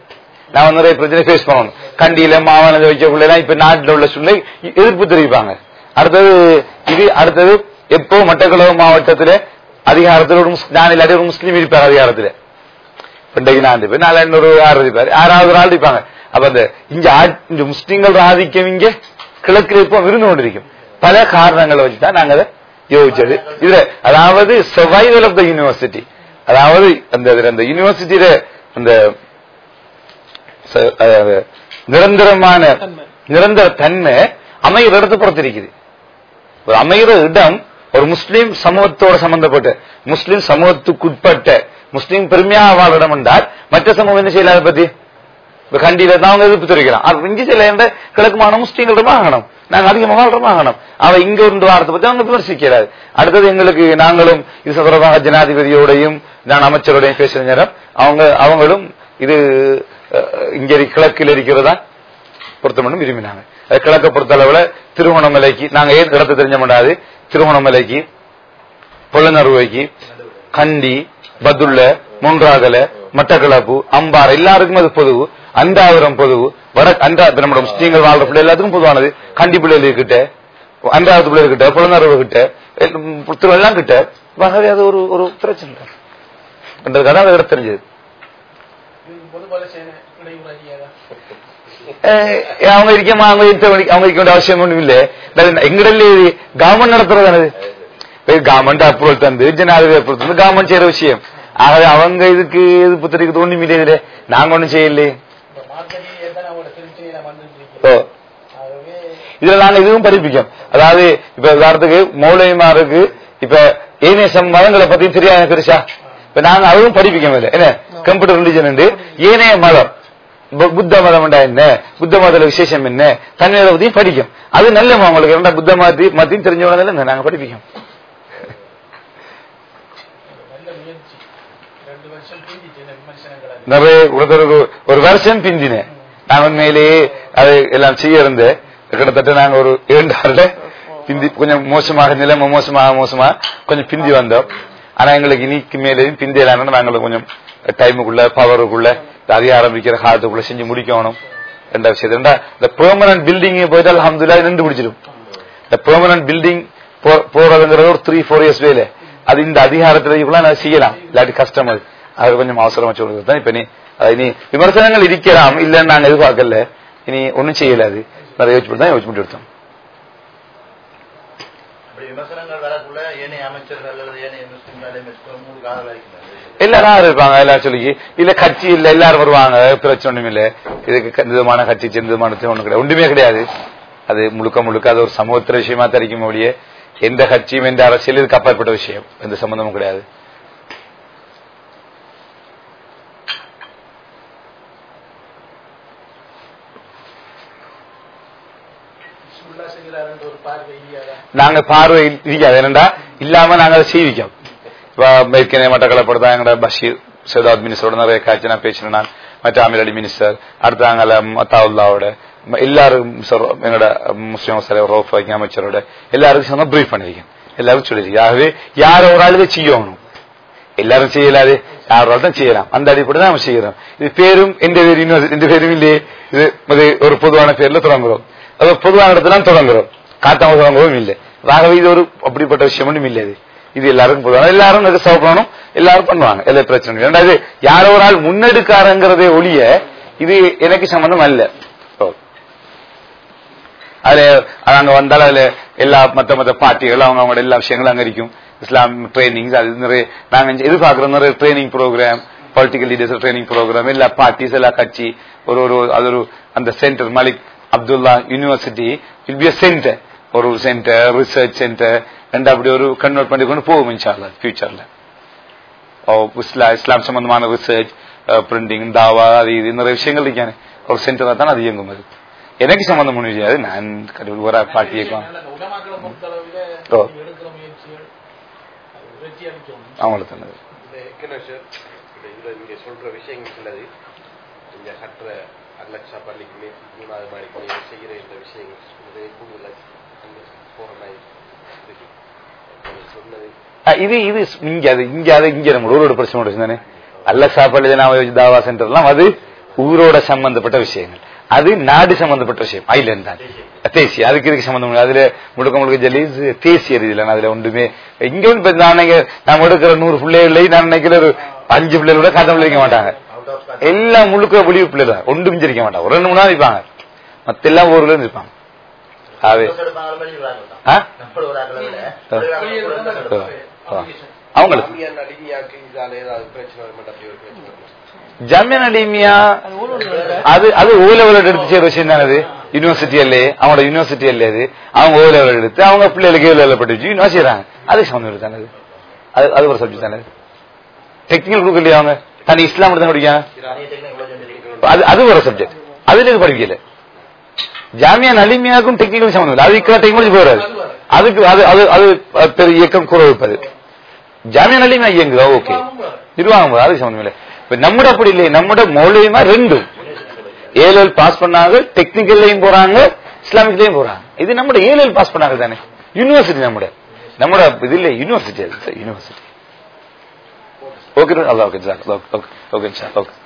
நான் நிறைய பிரச்சனை ஃபேஸ் பண்ணணும் கண்டியில மாவன வைக்க பிள்ளைலாம் இப்ப நாட்டில் உள்ள சூழ்நிலை எதிர்ப்பு தெரிவிப்பாங்க அடுத்தது இது அடுத்தது எப்போ மட்டக்களவு மாவட்டத்துல அதிகாரத்தில் ஒரு முஸ்- நான் இல்லாட்டி ஒரு முஸ்லீம் இருப்பார் அதிகாரத்துல இன்றைக்கு நான் இருப்பேன் நாளை இன்னொரு ஆறு இருப்பாரு ஆறாவது ஒரு ஆள் இருப்பாங்க அப்ப அந்த இங்க ஆ- இந்த முஸ்லீம்கள் ஆதிக்கம் இங்க கிழக்கில் இப்போ இருந்து கொண்டிருக்கும் பல காரணங்களை வச்சுதான் நாங்க அதை யோசிச்சது இதுல அதாவது சர்வைவல் ஆஃப் த யூனிவர்சிட்டி அதாவது அந்த இதுல அந்த யூனிவர்சிட்டியில அந்த ச- அஹ், நிரந்தரமான தன்மை. நிரந்தர தன்மை அமைகிற இடத்தை பொறுத்திருக்குது ஒரு அமைகிற இடம் ஒரு முஸ்லீம் சமூகத்தோட சம்பந்தப்பட்ட முஸ்லீம் சமூகத்துக்குட்பட்ட முஸ்லீம் பெருமையாக வாழ இடம் என்றால் மற்ற சமூகம் என்ன செய்யல அதை பத்தி இப்ப கண்டியில தான் அவங்க எதிர்ப்பு தெரிவிக்கலாம் அது இஞ்சி சில என்ற கிழக்கு மாநிலம் முஸ்லீம்கள் வாங்கணும் நாங்க அதிகமாக வாழ்ற வாங்கணும் அவ இங்க இருந்து வாரத்தை பத்தி அவங்க விமர்சிக்கிறாரு அடுத்தது எங்களுக்கு நாங்களும் இது தொடர்பாக ஜனாதிபதியோடையும் நான் அமைச்சரோடையும் பேசுற நேரம் அவங்க அவங்களும் இது அஹ், இங்க இரு- கிழக்கில் இருக்கிறதா பொருத்தமனும் விரும்பினாங்க அது கிழக்க பொறுத்த அளவுல திருவண்ணாமலைக்கு நாங்க ஏன் இடத்தை தெரிஞ்ச மாட்டாது திருவண்ணாமலைக்கு பொள்ளநறுவைக்கு கண்டி பதுல்ல முன்றாகல மட்டக்களப்பு அம்பாறை எல்லாருக்கும் அது பொதுவு அண்டாவரம் பொதுவு வட அண்டா இப்ப நம்மளோட முஸ்லீம்கள் வாழ்ற பிள்ளை எல்லாத்துக்கும் பொதுவானது கண்டி பிள்ளைகள் கிட்ட அண்டாவது பிள்ளைகள் கிட்ட பொள்ளநறுவை கிட்ட எல்லாம் திருவெல்லாம் கிட்ட ஆகவே அது ஒரு ஒரு பிரச்சனை இல்லை. என்றதுக்காக அது இடம் தெரிஞ்சது பொதுபல சேனை இடையூறாகியதா அஹ் அவங்க இருக்கமா அவங்க இருக்க வேண்டிய- அவங்க இருக்க வேண்டிய அவசியம் ஒன்றும் இல்லை எங்கடல்ல கவர்மெண்ட் நடத்துறதானது கவர்மெண்ட் அப்ரூவல் தந்து ஜனாதிபதி அப்ரூவல் தந்து கவர்மெண்ட் செய்யற விஷயம் ஆகவே அவங்க இதுக்கு எதிர்ப்பு தெரிவிக்கிறது ஒண்ணும் இல்லை இதுல நாங்க ஒண்ணும் செய்யலையே இப்ப மார்க்கெட்டிங் தான் அவங்களோட திருச்சியில வந்துட்டு ஓ. இருக்கு ஆகவே இதுல நாங்க இதுவும் படிப்பிக்கும் அதாவது இப்ப உதாரணத்துக்கு மௌலவிமாருக்கு இப்ப ஏனேசம் மதங்களை பத்தியும் தெரியாது பெருசா இப்ப நாங்க அதுவும் படிப்பிக்கோம் இல்ல என்ன கம்ப்யூட்டர் ரிலிஜன் உண்டு ஏனைய மதம் பு- புத்த மதம் என்றா என்ன புத்த மதத்துல விசேஷம் என்ன தன்மையை பத்தியும் படிக்கும் அது நல்ல உங்களுக்கு ரெண்டா புத்த மதத்தி மத்தியும் தெரிஞ்சவங்க நாங்க படிப்பிக்கும் நல்ல முயற்சி ரெண்டு வருஷம் தூங்கிச்சு இந்த விமர்சனங்களை நிறைய ஒருத்தருக்கு ஒரு வருஷம் பிந்தினேன் நான் உண்மையிலேயே அது எல்லாம் செய்ய இருந்தேன் கிட்டத்தட்ட நாங்க ஒரு இரண்டாறுல பிந்தி கொஞ்சம் மோசமாக நிலைமை மோசமாக மோசமா கொஞ்சம் பிந்தி வந்தோம் ஆனா எங்களுக்கு இனிக்கு மேலேயும் பிந்தியலான நாங்களும் கொஞ்சம் டைமுக்குள்ள பவருக்குள்ள இந்த அதிகாரம் ஆரம்பிக்கிற காலத்துக்குள்ள செஞ்சு முடிக்கணும் ரெண்டா விஷயம் ரெண்டா இந்த பெர்மனன்ட் பில்டிங் போயிட்டு அலமதுல்லா நின்று பிடிச்சிடும் இந்த பெர்மனன்ட் பில்டிங் போறதுங்கிறது ஒரு த்ரீ ஃபோர் இயர்ஸ் வேலை அது இந்த அதிகாரத்துல நான் செய்யலாம் இல்லாட்டி கஷ்டம் அது அது கொஞ்சம் அவசரமா சொல்றது தான் இப்ப நீ அது இனி விமர்சனங்கள் இருக்கலாம் இல்லைன்னு நாங்க எதிர்பார்க்கல இனி ஒண்ணும் செய்யல அது நிறைய யோசிச்சு தான் யோசிச்சு எடுத்தோம் அப்படி விமர்சனங்கள் வரக்குள்ள ஏனைய அமைச்சர்கள் அல்லது ஏனைய முஸ்லிம்களை உங்களுக்கு ஆதரவளிக்கிறாங்க எல்லாரும் இருப்பாங்க எல்லாரும் சொல்லி இல்ல கட்சி இல்ல எல்லாரும் வருவாங்க பிரச்சனை ஒண்ணும் இல்ல இதுக்கு க- இந்த விதமான கட்சி இந்த விதமான ஒண்ணு கிடையாது ஒன்றுமே கிடையாது அது முழுக்க முழுக்க அது ஒரு சமூகத்திர விஷயமா தெரிக்கும் ஒழிய எந்த கட்சியும் எந்த அரசியல் இதுக்கு அப்பாற்பட்ட விஷயம் எந்த சம்பந்தமும் கிடையாது சுல்லா செய்கிறாருன்ற ஒரு பார்வை இல்லையாதா நாங்க பார்வை இருக்காது என்னண்டா இல்லாம நாங்க அதை செய்விக்கோம் இப்ப ஏற்கனவே மட்டக்களப்படுத்தா எங்களோட பஷீர் சைதாத் மினிஸ்டரோட நிறைய காட்சி நான் பேசினேன் நான் மற்ற அமீர் அலி மினிஸ்டர் அடுத்தாங்கள மத்தாவுல்லாவோட ம- எல்லாரும் சொல்~ எங்களோட முஸ்லீம் தலைவர் ரோஃப் வைக்க அமைச்சரோட எல்லாருக்கும் சொன்னா பிரீஃப் பண்ணிருக்கேன் எல்லாரும் சொல்லிருக்கேன் ஆகவே யார் ஒரு ஆளுக்கு செய்யணும் எல்லாரும் செய்யலாது யார் ஒரு தான் செய்யலாம் அந்த அடிப்படை தான் நம்ம செய்யறோம் இது பேரும் எந்த பேரும் இன்னும் எந்த பேரும் இல்லையே இது இது ஒரு பொதுவான பேர்ல தொடங்குறோம் அது ஒரு பொதுவான இடத்துல தொடங்குறோம் காட்டாம தொடங்கவும் இல்லை ஆகவே இது ஒரு அப்படிப்பட்ட விஷயம் ஒன்றும் இல்லை இது இது எல்லாருக்கும் பொதுவான எல்லாரும் இது சர்வ் பண்ணணும் எல்லாரும் பண்ணுவாங்க எல்லா பிரச்சனையும் இல்லை. ரெண்டாவது யாரோ ஒரு ஆள் முன்னெடுக்காரங்கிறதே ஒழிய இது எனக்கு சம்பந்தம் அல்ல ஓ. அதுல அங்க வந்தாலும் அதுல எல்லா மத்த மத்த பார்ட்டிகள் அவங்க அவங்களோட எல்லா விஷயங்களும் அங்க இருக்கும் இஸ்லாம் ட்ரைனிங் அது நிறைய நாங்க இங்க எதிர்பார்க்கிற நிறைய training programme political leaders training programme எல்லா பார்ட்டிஸ் எல்லா கட்சி ஒரு ஒரு அது ஒரு அந்த centre Malik Abdullah university will be centre ஒரு சென்டர் ரிசர்ச் சென்டர் ரெண்டு அப்படி ஒரு கன்வெர்ட் பண்ணி கொண்டு போகும் இன்ஷால்லா ஃபியூச்சர்ல இஸ்லாம் இஸ்லாம் சம்பந்தமான ரிசர்ச் பிரிண்டிங் தாவா அது இது நிறைய விஷயங்கள் இருக்கானே ஒரு சென்டரா தான் அது இயங்கும் அது எனக்கு சம்பந்தம் ஒண்ணு தெரியாது நான் கடவுள் ஒரு பாட்டியேக்கும் நல்ல உடமாக்களை பொறுத்தளவில் ஓ. நீங்க எடுக்கிற முயற்சிகள் அது வெற்றி அளிக்கும் அவங்களுக்கு தந்தது இந்த எக்கனேஷர் இந்த இதுல நீங்க சொல்ற விஷயங்கள் சிலது நீங்க கட்டுற அலட்சா பள்ளிக்கு மே- மூணாவது மாடிக்கு நீங்க செய்கிற இந்த விஷயங்கள் இது கூடுதல் போற மாதிரி இருக்கு நீங்க சொன்னது அஹ் இது இது இங்க அது இங்க அது இங்க நம்ம ஒரு பிரச்சனை பிரச்சனை தானே அல்ல சாப்பாடு நான் தாவா சென்டர்லாம் அது ஊரோட சம்பந்தப்பட்ட விஷயங்கள் அது நாடு சம்பந்தப்பட்ட விஷயம் ஐலண்ட் தான் தேசிய அதுக்கு இதுக்கு சம்பந்தம் இல்லை. அதுல முழுக்க முழுக்க சொல்லி இது தேசிய ரீதியில அதுல ஒன்றுமே இங்க வந்து இப்ப நான் நினைக்க நான் எடுக்கிற நூறு பிள்ளைகளை நான் நினைக்கிற ஒரு அஞ்சு பிள்ளைகளோட கதை பிள்ளைக்க மாட்டாங்க அவுட் ஆஃப் எல்லாம் முழுக்க ஒளிவு பிள்ளை தான் ஒன்றும் சிரிக்க மாட்டாங்க ஒரு ரெண்டு மூணு நாள் இருப்பாங்க மத்த எல்லாம் ஊர்ல இருந்து இருப்பாங்க ஆவே ஆ? நம்மள ஒரு ஆக்களை விட ஆ. ஒரு ஆக்களை கூட தான் எடுப்பாங்க. ஆ. அவங்களுக்கு அம்மியான் அடிமையாக்கு இதால ஏதாவது பிரச்சனை வர மாட்டா அப்படி ஒரு பிரச்சனை வர மாட்டா ஜமியன் அலிமியா அது ஊழல் அது அது ஓ லெவல் எடுத்து செய்யற விஷயம் தானே அது யூனிவர்சிட்டி அல்லே அவங்களோட யூனிவர்சிட்டி அல்ல அது அவங்க ஓ லெவல் எடுத்து அவங்க பிள்ளைகளுக்கு ஏ லெவல் படிச்சு யூனிவர்சிட்டி செய்யறாங்க அது சம்மந்தம் தானே அது அது அது ஒரு சப்ஜெக்ட் தானே டெக்னிக்கல் குரூப் இல்லையா அவங்க தனி இஸ்லாம் மட்டும் தான் படிக்காங்க தனி technology இருக்கு. அது அது ஒரு சப்ஜெக்ட் அதுல இது படிக்கல ஜாமியா நலிமியாக்கும் டெக்னிக்கல் சம்மந்தம் இல்லை அது இக்கா டெக்னாலஜி போறாது அதுக்கு அது அது அது பெரிய இயக்கம் குறை வைப்பது ஜாமியா நலிமியா இயங்குதா ஓகே நிர்வாகம் அதுக்கு சம்மந்தம் இல்லை இப்ப நம்மட அப்படி இல்லை நம்மட மௌலியமா ரெண்டும் ஏழல் பாஸ் பண்ணாங்க டெக்னிக்கல்லையும் போறாங்க இஸ்லாமிக்லயும் போறாங்க இது நம்மட ஏழல் பாஸ் பண்ணாங்க தானே யூனிவர்சிட்டி நம்மட நம்மட இது இல்லை யூனிவர்சிட்டி அது யூனிவர்சிட்டி ஓகே அல்லா okay sir okay okay okay sir okay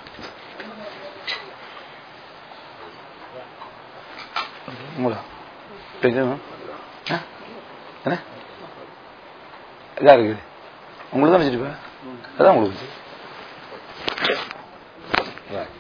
மூடா தெரியுமா? ஆ? என்ன இதா இருக்குது உங்களுக்கு தான் வச்சிருப்பேன் அதான் உங்களுக்கு வச்சு. Right.